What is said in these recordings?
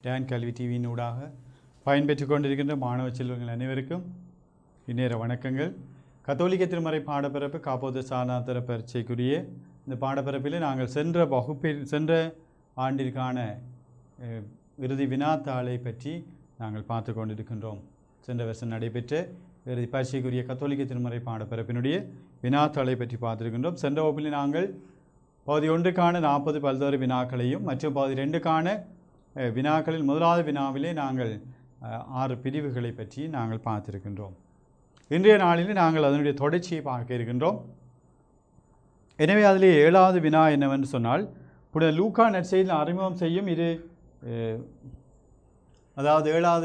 tan கல்வி டிவியின் ஊடாக பயன்பெற்றுக் கொண்டிருக்கின்ற மாணவ செல்வங்கள் அனைவருக்கும் இந்நேர வணக்கங்கள் கத்தோலிக்க திருமறை பாடப்பிறப்பு காப்போது சாதாந்திர பரீட்சைக்குரிய இந்த பாடப்பிறப்பில் நாங்கள் சென்ற வகுப்பில் சென்ற ஆண்டிற்கான அஹ், இறுதி வினாத்தாளை பற்றி நாங்கள் பார்த்து கொண்டிருக்கின்றோம் சென்ற வருஷம் நடைபெற்ற இறுதி பரீட்சைக்குரிய கத்தோலிக்க திருமறை பாடப்பிறப்பினுடைய வினாத்தாளை பற்றி பார்த்திருக்கின்றோம் சென்ற வகுப்பில் நாங்கள் பகுதி ஒன்றுக்கான நாற்பது பல்வேறு வினாக்களையும் மற்றும் பகுதி ரெண்டுக்கான அஹ், வினாக்களில் முதலாவது வினாவிலே நாங்கள் அஹ், ஆறு பிரிவுகளை பற்றி நாங்கள் பார்த்திருக்கின்றோம் இன்றைய நாளில் நாங்கள் அதனுடைய தொடர்ச்சியை பார்க்க இருக்கின்றோம் எனவே அதிலே ஏழாவது வினா என்னவென்று சொன்னால் புனித லூக்கா நற்செய்தியில் அறிமுகம் செய்யும் இரு அஹ், அதாவது ஏழாவது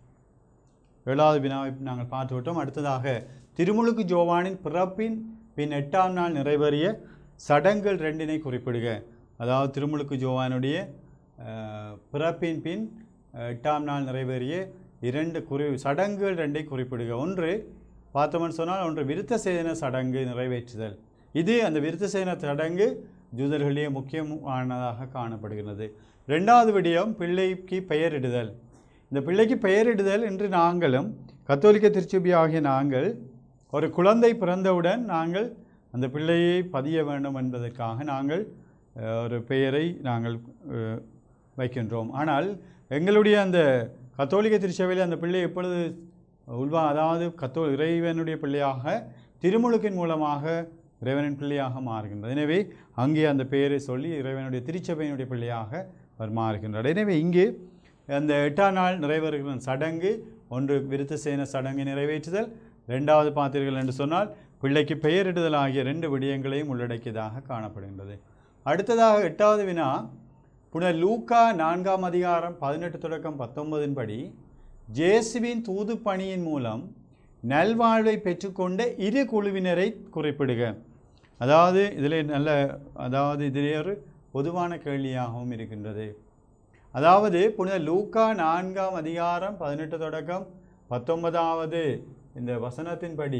ஏழாவது வினாவை நாங்கள் பார்த்து விட்டோம் அடுத்ததாக திருமுழுக்கு ஜோவானின் பிறப்பின் பின் எட்டாம் நாள் நிறைவேறிய சடங்குகள் ரெண்டினை குறிப்பிடுக அதாவது திருமுழுக்கு ஜோவானுடைய அஹ், பிறப்பின் பின் அஹ், எட்டாம் நாள் நிறைவேறிய இரண்டு குறி சடங்குகள் ரெண்டை குறிப்பிடுக ஒன்று பார்த்தோம்னு சொன்னால் ஒன்று விருத்த சேதன சடங்கு நிறைவேற்றுதல் இது அந்த விருத்த சேதன சடங்கு ஜூதர்களிடையே முக்கியமானதாக காணப்படுகிறது ரெண்டாவது விடயம் பிள்ளைக்கு பெயரிடுதல் இந்த பிள்ளைக்கு பெயரிடுதல் என்று நாங்களும் கத்தோலிக்க திருச்சபை ஆகிய நாங்கள் ஒரு குழந்தை பிறந்தவுடன் நாங்கள் அந்த பிள்ளையை பதிய வேண்டும் என்பதற்காக நாங்கள் அஹ், ஒரு பெயரை நாங்கள் அஹ், வைக்கின்றோம் ஆனால் எங்களுடைய அந்த கத்தோலிக்க திருச்சபையில் அந்த பிள்ளை எப்பொழுது உள்வா அதாவது கத்தோ இறைவனுடைய பிள்ளையாக திருமுழுக்கின் மூலமாக இறைவனின் பிள்ளையாக மாறுகின்றது எனவே அங்கே அந்த பெயரை சொல்லி இறைவனுடைய திருச்சபையினுடைய பிள்ளையாக அவர் மாறுகின்றார் எனவே இங்கே அந்த எட்டாம் நாள் நிறைவேறுகிற சடங்கு ஒன்று விருத்த சேன சடங்கை நிறைவேற்றுதல் ரெண்டாவது பார்த்தீர்கள் என்று சொன்னால் பிள்ளைக்கு பெயரிடுதல் ஆகிய ரெண்டு விடயங்களையும் உள்ளடக்கியதாக காணப்படுகின்றது அடுத்ததாக எட்டாவது வினா புனித லூக்கா நான்காம் அதிகாரம் பதினெட்டு தொடக்கம் பத்தொன்பதின் படி ஜேசுவின் தூது பணியின் மூலம் நல்வாழ்வை பெற்றுக்கொண்ட இரு குழுவினரை குறிப்பிடுக அதாவது இதில் நல்ல அதாவது இதிலே ஒரு பொதுவான கேள்வியாகவும் இருக்கின்றது அதாவது புனித லூக்கா நான்காம் அதிகாரம் பதினெட்டு தொடக்கம் பத்தொன்பதாவது இந்த வசனத்தின்படி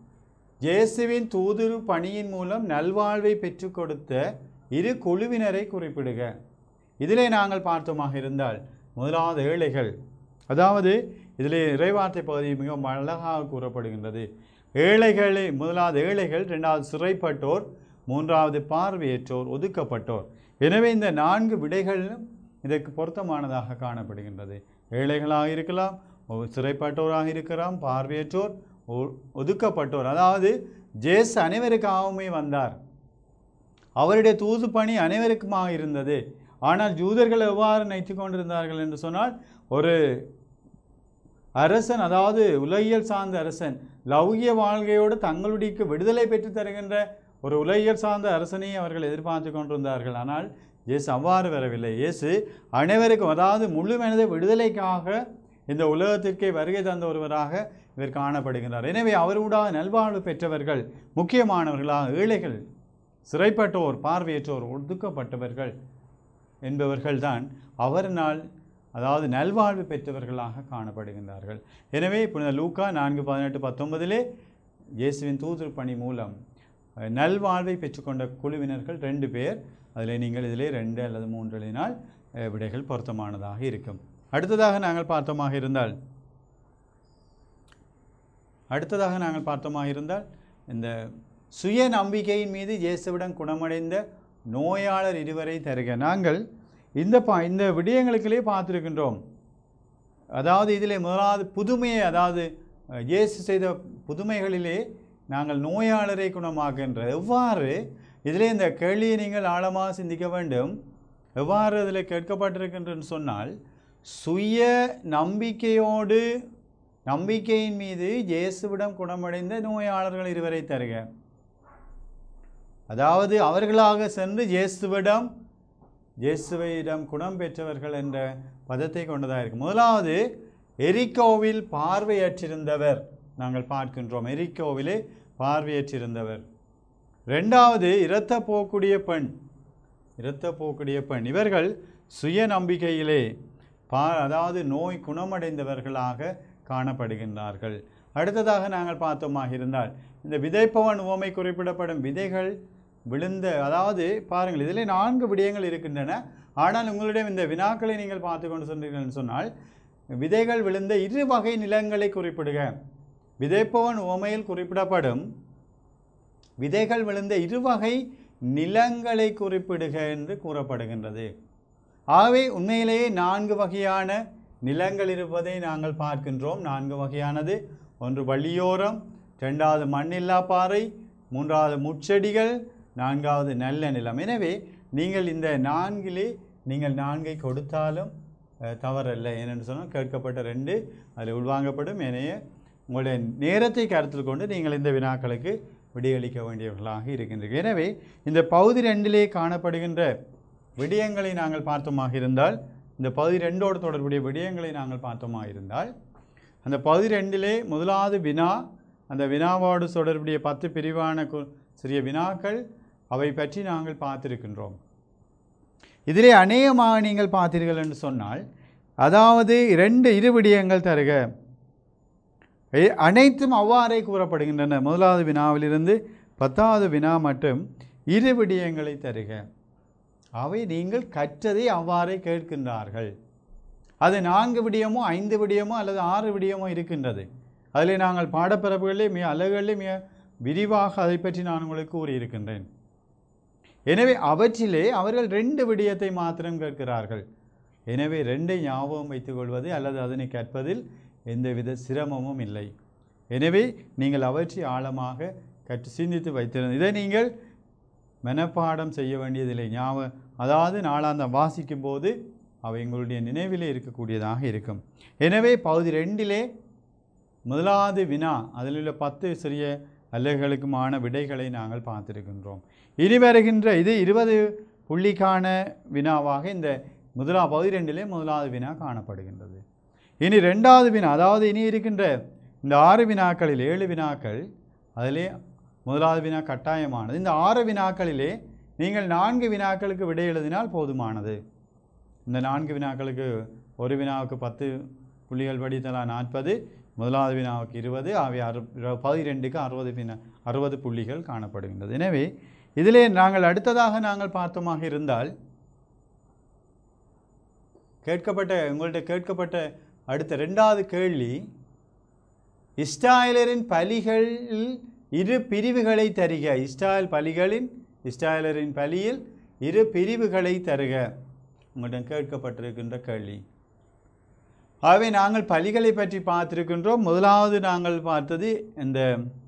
இயேசுவின் தூதுரு பணியின் மூலம் நல்வாழ்வை பெற்றுக் கொடுத்த இரு குழுவினரை குறிப்பிடுக இதிலே நாங்கள் பார்த்தோமாக இருந்தால் முதலாவது ஏழைகள் அதாவது இதிலே இறைவார்த்தை பகுதி மிக அழகாக கூறப்படுகின்றது ஏழைகளை முதலாவது ஏழைகள் இரண்டாவது சிறைப்பட்டோர் மூன்றாவது பார்வையற்றோர் ஒதுக்கப்பட்டோர் எனவே இந்த நான்கு விடைகளும் இதற்கு பொருத்தமானதாக காணப்படுகின்றது ஏழைகளாக இருக்கலாம் ஒ- சிறைப்பட்டோராக இருக்கலாம் பார்வையற்றோர் ஒ- ஒதுக்கப்பட்டோர் அதாவது ஜேசு அனைவருக்காகவுமே வந்தார் அவருடைய தூது பணி அனைவருக்குமாக இருந்தது ஆனால் ஜூதர்கள் எவ்வாறு நினைத்து கொண்டிருந்தார்கள் என்று சொன்னால் ஒரு அரசன் அதாவது உலகியல் சார்ந்த அரசன் லௌகிய வாழ்க்கையோடு தங்களுடைய விடுதலை பெற்று தருகின்ற ஒரு உலகியல் சார்ந்த அரசனை அவர்கள் எதிர்பார்த்து கொண்டிருந்தார்கள் ஆனால் இயேசு அவ்வாறு வரவில்லை இயேசு அனைவருக்கும் அதாவது முழு மனித விடுதலைக்காக இந்த உலகத்திற்கே வருகை தந்த ஒருவராக இவர் காணப்படுகின்றார் எனவே அவருடாக நல்வாழ்வு பெற்றவர்கள் முக்கியமானவர்களாக ஏழைகள் சிறைப்பட்டோர் பார்வையற்றோர் ஒதுக்கப்பட்டவர்கள் என்பவர்கள்தான் அவரினால் அதாவது நல்வாழ்வு பெற்றவர்களாக காணப்படுகின்றார்கள் எனவே புனித லூக்கா நான்கு பதினெட்டு பத்தொன்பதிலே இயேசுவின் தூதர் பணி மூலம் அஹ், நல்வாழ்வை பெற்றுக்கொண்ட குழுவினர்கள் ரெண்டு பேர் அதில் நீங்கள் இதிலே ரெண்டு அல்லது மூன்று எழுதினால் அஹ், விடைகள் பொருத்தமானதாக இருக்கும் அடுத்ததாக நாங்கள் பார்த்தோமாக இருந்தால் அடுத்ததாக நாங்கள் பார்த்தோமாக இருந்தால் இந்த சுய நம்பிக்கையின் மீது இயேசுவிடம் குணமடைந்த நோயாளர் இருவரை தருக நாங்கள் இந்த பா இந்த விடயங்களுக்கிலே பார்த்துருக்கின்றோம் அதாவது இதிலே முதலாவது புதுமையை அதாவது அஹ், இயேசு செய்த புதுமைகளிலே நாங்கள் நோயாளரை குணமாக்குகின்ற எவ்வாறு இதிலே இந்த கேள்வியை நீங்கள் ஆழமாக சிந்திக்க வேண்டும் எவ்வாறு இதில் கேட்கப்பட்டிருக்கின்றன்னு சொன்னால் சுய நம்பிக்கையோடு நம்பிக்கையின் மீது இயேசுவிடம் குணமடைந்த நோயாளர்கள் இருவரை தருக அதாவது அவர்களாக சென்று இயேசுவிடம் இயேசுவையிடம் குணம் பெற்றவர்கள் என்ற பதத்தை கொண்டதாக இருக்கு முதலாவது எரிக்கோவில் பார்வையற்றிருந்தவர் நாங்கள் பார்க்கின்றோம் எரிக்கோவிலே பார்வையற்றிருந்தவர் ரெண்டாவது இரத்த போக்கூடிய பெண் இரத்த போக்கூடிய பெண் இவர்கள் சுய நம்பிக்கையிலே பா அதாவது நோய் குணமடைந்தவர்களாக காணப்படுகின்றார்கள் அடுத்ததாக நாங்கள் பார்த்தோமாக இருந்தால் இந்த விதைப்பவன் உவமை குறிப்பிடப்படும் விதைகள் விழுந்த அதாவது பாருங்கள் இதில் நான்கு விடயங்கள் இருக்கின்றன ஆனால் உங்களிடம் இந்த வினாக்களை நீங்கள் பார்த்து கொண்டு சென்றீர்கள் என்று சொன்னால் விதைகள் விழுந்த இரு வகை நிலங்களை குறிப்பிடுக விதைப்பவன் உவமையில் குறிப்பிடப்படும் விதைகள் விழுந்த இருவகை நிலங்களை குறிப்பிடுக என்று கூறப்படுகின்றது ஆகவே உண்மையிலேயே நான்கு வகையான நிலங்கள் இருப்பதை நாங்கள் பார்க்கின்றோம் நான்கு வகையானது ஒன்று வழியோரம் ரெண்டாவது மண்ணில்லா பாறை மூன்றாவது முட்செடிகள் நான்காவது நல்ல நிலம் எனவே நீங்கள் இந்த நான்கிலே நீங்கள் நான்கை கொடுத்தாலும் அஹ், தவறல்ல ஏனென்று சொன்னால் கேட்கப்பட்ட ரெண்டு அதில் உள்வாங்கப்படும் எனவே உங்களுடைய நேரத்தை கருத்தில் கொண்டு நீங்கள் இந்த வினாக்களுக்கு விடையளிக்க வேண்டியவர்களாக இருக்கின்றீர்கள் எனவே இந்த பகுதி ரெண்டிலே காணப்படுகின்ற விடயங்களை நாங்கள் பார்த்தோமாக இருந்தால் இந்த பகுதி ரெண்டோடு தொடர்புடைய விடயங்களை நாங்கள் பார்த்தோமாக இருந்தால் அந்த பகுதி ரெண்டிலே முதலாவது வினா அந்த வினாவோடு தொடர்புடைய பத்து பிரிவான கு- சிறிய வினாக்கள் அவை பற்றி நாங்கள் பார்த்திருக்கின்றோம் இதிலே அநேகமாக நீங்கள் பார்த்தீர்கள் என்று சொன்னால் அதாவது இரண்டு இரு விடயங்கள் தருக எ- அனைத்தும் அவ்வாறே கூறப்படுகின்றன முதலாவது வினாவிலிருந்து பத்தாவது வினா மற்றும் இரு விடயங்களை தருக அவை நீங்கள் கற்றதை அவ்வாறே கேட்கின்றார்கள் அது நான்கு விடயமோ ஐந்து விடயமோ அல்லது ஆறு விடயமோ இருக்கின்றது அதில் நாங்கள் பாடப்பிறப்புகளிலே மிக அழகுகளிலே மிக விரிவாக அதை பற்றி நான் உங்களுக்கு கூறியிருக்கின்றேன் எனவே அவற்றிலே அவர்கள் ரெண்டு விடயத்தை மாத்திரம் கேட்கிறார்கள் எனவே ரெண்டை ஞாபகம் வைத்துக் கொள்வது அல்லது அதனை கற்பதில் எந்தவித சிரமமும் இல்லை எனவே நீங்கள் அவற்றை ஆழமாக கற்று சிந்தித்து வைத்திருந்த இதை நீங்கள் மனப்பாடம் செய்ய வேண்டியதில்லை ஞாபகம் அதாவது நாளாந்தம் வாசிக்கும் போது அவை எங்களுடைய நினைவிலே இருக்கக்கூடியதாக இருக்கும் எனவே பகுதி ரெண்டிலே முதலாவது வினா அதில் உள்ள பத்து சிறிய அல்லர்களுக்குமான விடைகளை நாங்கள் பார்த்திருக்கின்றோம் இனி வருகின்ற இது இருபது புள்ளிக்கான வினாவாக இந்த முதலா பகுதி ரெண்டிலே முதலாவது வினா காணப்படுகின்றது இனி ரெண்டாவது வினா அதாவது இனி இருக்கின்ற இந்த ஆறு வினாக்களில் ஏழு வினாக்கள் அதிலே முதலாவது வினா கட்டாயமானது இந்த ஆறு வினாக்களிலே நீங்கள் நான்கு வினாக்களுக்கு விடை எழுதினால் போதுமானது இந்த நான்கு வினாக்களுக்கு ஒரு வினாவுக்கு பத்து புள்ளிகள் படித்தலா நாற்பது முதலாவது வினாவுக்கு இருபது ஆகிய அறு பதிரெண்டுக்கு அறுபது வினா அறுபது புள்ளிகள் காணப்படுகின்றது எனவே இதிலே நாங்கள் அடுத்ததாக நாங்கள் பார்த்தோமாக இருந்தால் கேட்கப்பட்ட உங்கள்கிட்ட கேட்கப்பட்ட அடுத்த ரெண்டாவது கேள்வி இஸ்ராயலரின் பலிகளில் இரு பிரிவுகளை தருக இஸ்ராயல் பலிகளின் இஸ்ராயலரின் பலியில் இரு பிரிவுகளை தருக உங்களிடம் கேட்கப்பட்டிருக்கின்ற கேள்வி ஆகவே நாங்கள் பலிகளை பற்றி பார்த்திருக்கின்றோம் முதலாவது நாங்கள் பார்த்தது இந்த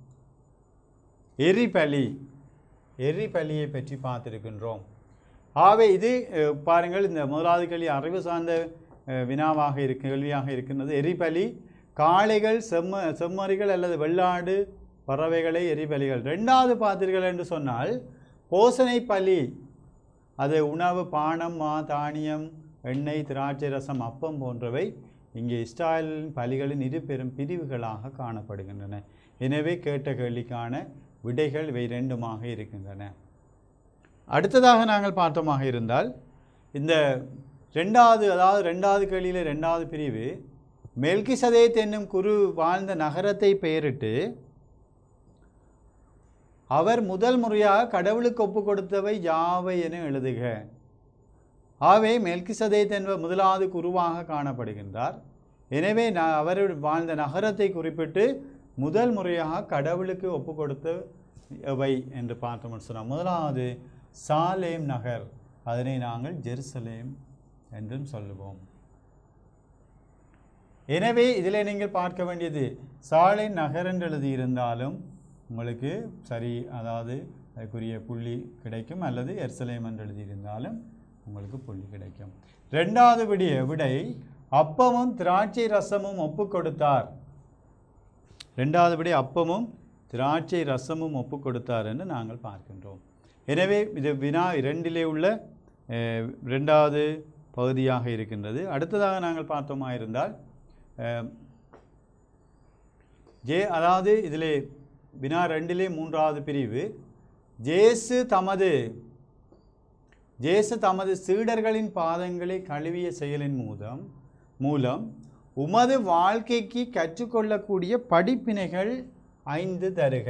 எரிபலி எரிபலியை பற்றி பார்த்திருக்கின்றோம் ஆகவே இது அஹ், பாருங்கள் இந்த முதலாவது கேள்வி அறிவு சார்ந்த அஹ், வினாவாக இருக்கு கேள்வியாக இருக்கின்றது எரிபலி காளைகள் செம்ம செம்மறிகள் அல்லது வெள்ளாடு பறவைகளை எரிபலிகள் ரெண்டாவது பார்த்தீர்கள் என்று சொன்னால் போசனை பலி அது உணவு பானம் மா தானியம் எண்ணெய் திராட்சை ரசம் அப்பம் போன்றவை இங்கே இஸ்ராயலின் பலிகளின் இரு பெரும் பிரிவுகளாக காணப்படுகின்றன எனவே கேட்ட கேள்விக்கான விடைகள் இவை ரெண்டுமாக இருக்கின்றன அடுத்ததாக நாங்கள் பார்த்தோமாக இருந்தால் இந்த ரெண்டாவது அதாவது ரெண்டாவது கேள்வியில் ரெண்டாவது பிரிவு மெல்கிசதேத் என்னும் குரு வாழ்ந்த நகரத்தை பெயரிட்டு அவர் முதல் முறையாக கடவுளுக்கு ஒப்பு கொடுத்தவை யாவை என எழுதுக ஆவே மெல்கிசதேத் என்பவர் முதலாவது குருவாக காணப்படுகின்றார் எனவே நான் அவர் வாழ்ந்த நகரத்தை குறிப்பிட்டு முதல் முறையாக கடவுளுக்கு ஒப்பு கொடுத்தவை என்று பார்த்தோம்னு சொன்னால் முதலாவது சாலேம் நகர் அதனை நாங்கள் ஜெருசலேம் என்றும் சொல்லுவோம் எனவே இதில் நீங்கள் பார்க்க வேண்டியது சாலை நகர் என்று எழுதியிருந்தாலும் உங்களுக்கு சரி அதாவது அதுக்குரிய புள்ளி கிடைக்கும் அல்லது எர்சலேம் என்று எழுதியிருந்தாலும் உங்களுக்கு புள்ளி கிடைக்கும் ரெண்டாவது விடிய விடை அப்பமும் திராட்சை ரசமும் ஒப்பு கொடுத்தார் ரெண்டாவது விடை அப்பமும் திராட்சை ரசமும் ஒப்பு கொடுத்தார் என்று நாங்கள் பார்க்கின்றோம் எனவே இது வினா இரண்டிலே உள்ள அஹ், ரெண்டாவது பகுதியாக இருக்கின்றது அடுத்ததாக நாங்கள் பார்த்தோமா இருந்தால் அஹ், ஜே அதாவது இதிலே வினா ரெண்டிலே மூன்றாவது பிரிவு ஜேசு தமது ஜேசு தமது சீடர்களின் பாதங்களை கழுவிய செயலின் மூலம் மூலம் உமது வாழ்க்கைக்கு கற்றுக்கொள்ளக்கூடிய படிப்பினைகள் ஐந்து தருக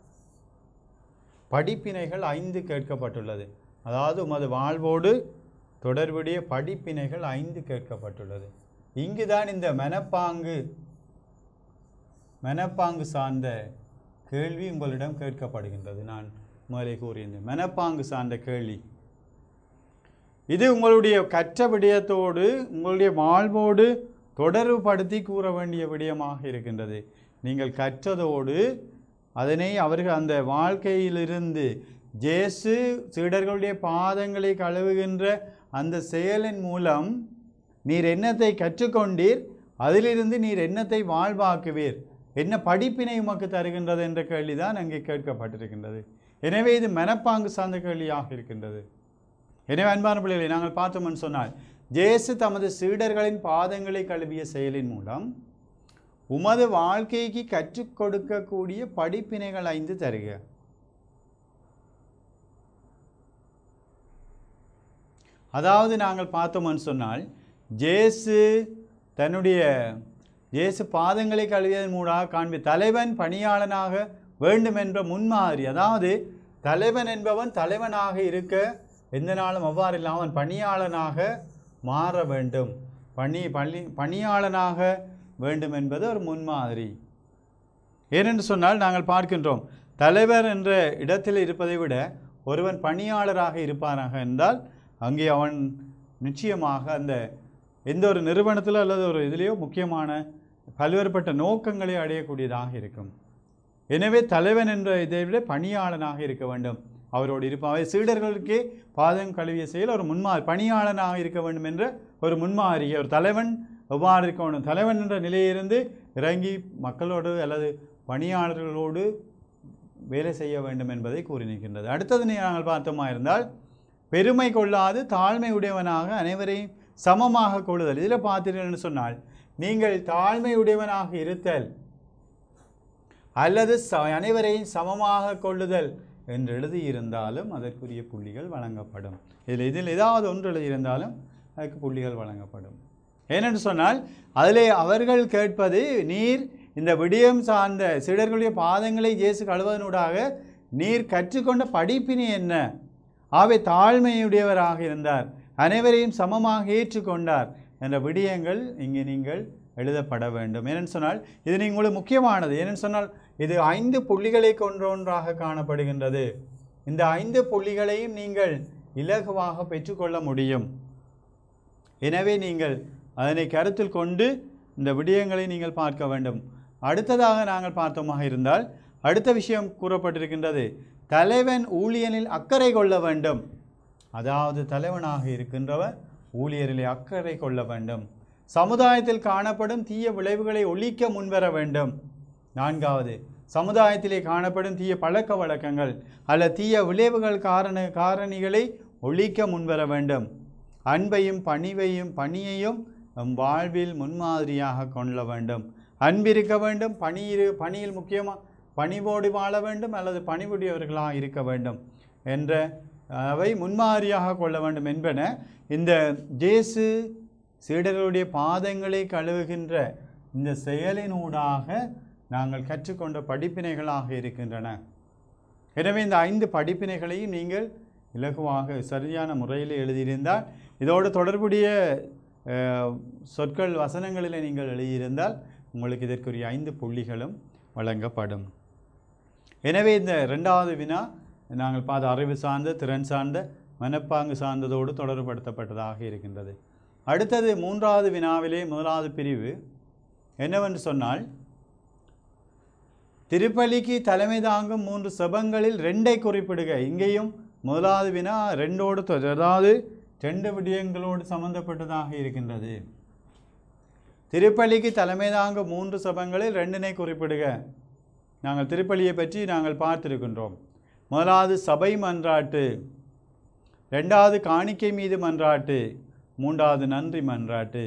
படிப்பினைகள் ஐந்து கேட்கப்பட்டுள்ளது அதாவது உமது வாழ்வோடு தொடர்புடைய படிப்பினைகள் ஐந்து கேட்கப்பட்டுள்ளது இங்குதான் இந்த மனப்பாங்கு மனப்பாங்கு சார்ந்த கேள்வி உங்களிடம் கேட்கப்படுகின்றது நான் முதலே கூறியிருந்தேன் மனப்பாங்கு சார்ந்த கேள்வி இது உங்களுடைய கற்ற விடயத்தோடு உங்களுடைய வாழ்வோடு தொடர்புபடுத்தி கூற வேண்டிய விடயமாக இருக்கின்றது நீங்கள் கற்றதோடு அதனை அவர்கள் அந்த வாழ்க்கையிலிருந்து ஜேசு சீடர்களுடைய பாதங்களை கழுவுகின்ற அந்த செயலின் மூலம் நீர் என்னத்தை கற்றுக்கொண்டீர் அதிலிருந்து நீர் என்னத்தை வாழ்வாக்குவீர் என்ன படிப்பினை உமக்கு தருகின்றது என்ற கேள்விதான் அங்கே கேட்கப்பட்டிருக்கின்றது எனவே இது மனப்பாங்கு சார்ந்த கேள்வியாக இருக்கின்றது எனவே அன்பான பிள்ளைகளை நாங்கள் பார்த்தோம்னு சொன்னால் ஜேசு தமது சீடர்களின் பாதங்களை கழுவிய செயலின் மூலம் உமது வாழ்க்கைக்கு கற்றுக் கொடுக்கக்கூடிய படிப்பினைகள் ஐந்து தருக அதாவது நாங்கள் பார்த்தோம்னு சொன்னால் ஜேசு தன்னுடைய ஜேசு பாதங்களை கழுவியதன் மூலமாக காண்பி தலைவன் பணியாளனாக வேண்டும் என்ற முன்மாதிரி அதாவது தலைவன் என்பவன் தலைவனாக இருக்க எந்த நாளும் அவ்வாறு இல்லாமல் அவன் பணியாளனாக மாற வேண்டும் பணி பள்ளி பணியாளனாக வேண்டும் என்பது ஒரு முன்மாதிரி ஏனென்று சொன்னால் நாங்கள் பார்க்கின்றோம் தலைவர் என்ற இடத்தில் இருப்பதை விட ஒருவன் பணியாளராக இருப்பானாக என்றால் அங்கே அவன் நிச்சயமாக அந்த எந்த ஒரு நிறுவனத்தில் அல்லது ஒரு இதிலேயோ முக்கியமான பல்வேறுபட்ட நோக்கங்களை அடையக்கூடியதாக இருக்கும் எனவே தலைவன் என்ற இதை விட பணியாளனாக இருக்க வேண்டும் அவரோடு இருப்பார் சீடர்களுக்கே பாதம் கழுவிய செயல் ஒரு முன்மாதிரி பணியாளனாக இருக்க வேண்டும் என்ற ஒரு முன்மாதிரி ஒரு தலைவன் எவ்வாறு இருக்க வேண்டும் தலைவன் என்ற நிலையிலிருந்து இறங்கி மக்களோடு அல்லது பணியாளர்களோடு வேலை செய்ய வேண்டும் என்பதை கூறி நிற்கின்றது அடுத்தது நாங்கள் பார்த்தோமா இருந்தால் பெருமை கொள்ளாது தாழ்மை உடையவனாக அனைவரையும் சமமாக கொள்ளுதல் இதில் பார்த்தீர்கள்னு சொன்னால் நீங்கள் தாழ்மை உடையவனாக இருத்தல் அல்லது ச அனைவரையும் சமமாக கொள்ளுதல் என்று எழுதியிருந்தாலும் அதற்குரிய புள்ளிகள் வழங்கப்படும் இதில் இதில் ஏதாவது ஒன்று எழுதியிருந்தாலும் அதுக்கு புள்ளிகள் வழங்கப்படும் ஏனென்று சொன்னால் அதிலே அவர்கள் கேட்பது நீர் இந்த விடயம் சார்ந்த சீடர்களுடைய பாதங்களை இயேசு கழுவதனூடாக நீர் கற்றுக்கொண்ட படிப்பினை என்ன ஆவே தாழ்மையுடையவராக இருந்தார் அனைவரையும் சமமாக ஏற்றுக்கொண்டார் என்ற விடயங்கள் இங்கே நீங்கள் எழுதப்பட வேண்டும் ஏனென்னு சொன்னால் இது உங்களுக்கு முக்கியமானது ஏனென்னு சொன்னால் இது ஐந்து புள்ளிகளை கொன்ற ஒன்றாக காணப்படுகின்றது இந்த ஐந்து புள்ளிகளையும் நீங்கள் இலகுவாக பெற்றுக்கொள்ள முடியும் எனவே நீங்கள் அதனை கருத்தில் கொண்டு இந்த விடயங்களை நீங்கள் பார்க்க வேண்டும் அடுத்ததாக நாங்கள் பார்த்தோமாக இருந்தால் அடுத்த விஷயம் கூறப்பட்டிருக்கின்றது தலைவன் ஊழியனில் அக்கறை கொள்ள வேண்டும் அதாவது தலைவனாக இருக்கின்றவர் ஊழியரிலே அக்கறை கொள்ள வேண்டும் சமுதாயத்தில் காணப்படும் தீய விளைவுகளை ஒழிக்க முன்வர வேண்டும் நான்காவது சமுதாயத்திலே காணப்படும் தீய பழக்க வழக்கங்கள் அல்ல தீய விளைவுகள் காரண காரணிகளை ஒழிக்க முன்வர வேண்டும் அன்பையும் பணிவையும் பணியையும் நம் வாழ்வில் முன்மாதிரியாக கொள்ள வேண்டும் அன்பிருக்க வேண்டும் பணி இரு பணியில் முக்கியமாக பணிவோடு வாழ வேண்டும் அல்லது பணிவுடையவர்களாக இருக்க வேண்டும் என்ற அவை முன்மாதிரியாக கொள்ள வேண்டும் என்பன இந்த ஜேசு சீடர்களுடைய பாதங்களை கழுவுகின்ற இந்த செயலினூடாக நாங்கள் கற்றுக்கொண்ட படிப்பினைகளாக இருக்கின்றன எனவே இந்த ஐந்து படிப்பினைகளையும் நீங்கள் இலகுவாக சரியான முறையில் எழுதியிருந்தால் இதோடு தொடர்புடைய அஹ், சொற்கள் வசனங்களில் நீங்கள் எழுதியிருந்தால் உங்களுக்கு இதற்குரிய ஐந்து புள்ளிகளும் வழங்கப்படும் எனவே இந்த ரெண்டாவது வினா நாங்கள் பார்த்த அறிவு சார்ந்த திறன் சார்ந்த மனப்பாங்கு சார்ந்ததோடு தொடர்புபடுத்தப்பட்டதாக இருக்கின்றது அடுத்தது மூன்றாவது வினாவிலே முதலாவது பிரிவு என்னவென்று சொன்னால் திருப்பலிக்கு தலைமை தாங்கும் மூன்று செபங்களில் ரெண்டை குறிப்பிடுக இங்கேயும் முதலாவது வினா ரெண்டோடு தொ- அதாவது ரெண்டு விடயங்களோடு சம்பந்தப்பட்டதாக இருக்கின்றது திருப்பலிக்கு தலைமை தாங்கும் மூன்று செபங்களில் ரெண்டினை குறிப்பிடுக நாங்கள் திருப்பலியை பற்றி நாங்கள் பார்த்திருக்கின்றோம் முதலாவது சபை மன்றாட்டு ரெண்டாவது காணிக்கை மீது மன்றாட்டு மூன்றாவது நன்றி மன்றாட்டு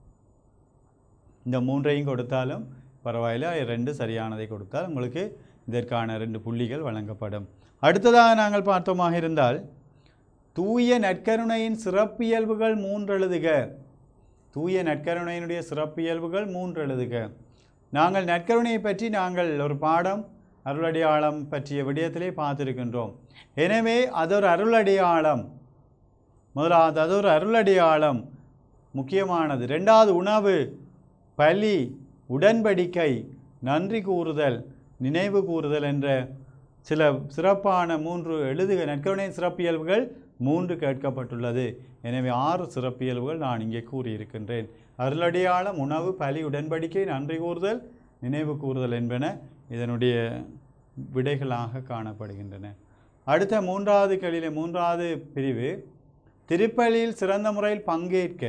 இந்த மூன்றையும் கொடுத்தாலும் பரவாயில்ல ரெண்டு சரியானதை கொடுத்தால் உங்களுக்கு இதற்கான ரெண்டு புள்ளிகள் வழங்கப்படும் அடுத்ததாக நாங்கள் பார்த்தோமாக இருந்தால் தூய நற்கருணையின் சிறப்பியல்புகள் மூன்று எழுதுக தூய நற்கருணையினுடைய சிறப்பியல்புகள் மூன்று எழுதுக நாங்கள் நற்கருணையை பற்றி நாங்கள் ஒரு பாடம் அருளடையாளம் பற்றிய விடயத்திலே பார்த்திருக்கின்றோம் எனவே அது ஒரு அருளடையாளம் முதலாவது அது ஒரு அருளடையாளம் முக்கியமானது ரெண்டாவது உணவு பலி உடன்படிக்கை நன்றி கூறுதல் நினைவு கூறுதல் என்ற சில சிறப்பான மூன்று எழுதுக நற்கருணை சிறப்பியல்புகள் மூன்று கேட்கப்பட்டுள்ளது எனவே ஆறு சிறப்பியல்புகள் நான் இங்கே கூறியிருக்கின்றேன் அருளடையாளம் உணவு பலி உடன்படிக்கை நன்றி கூறுதல் நினைவு கூறுதல் என்பன இதனுடைய விடைகளாக காணப்படுகின்றன அடுத்த மூன்றாவது கேள்வியிலே மூன்றாவது பிரிவு திருப்பலியில் சிறந்த முறையில் பங்கேற்க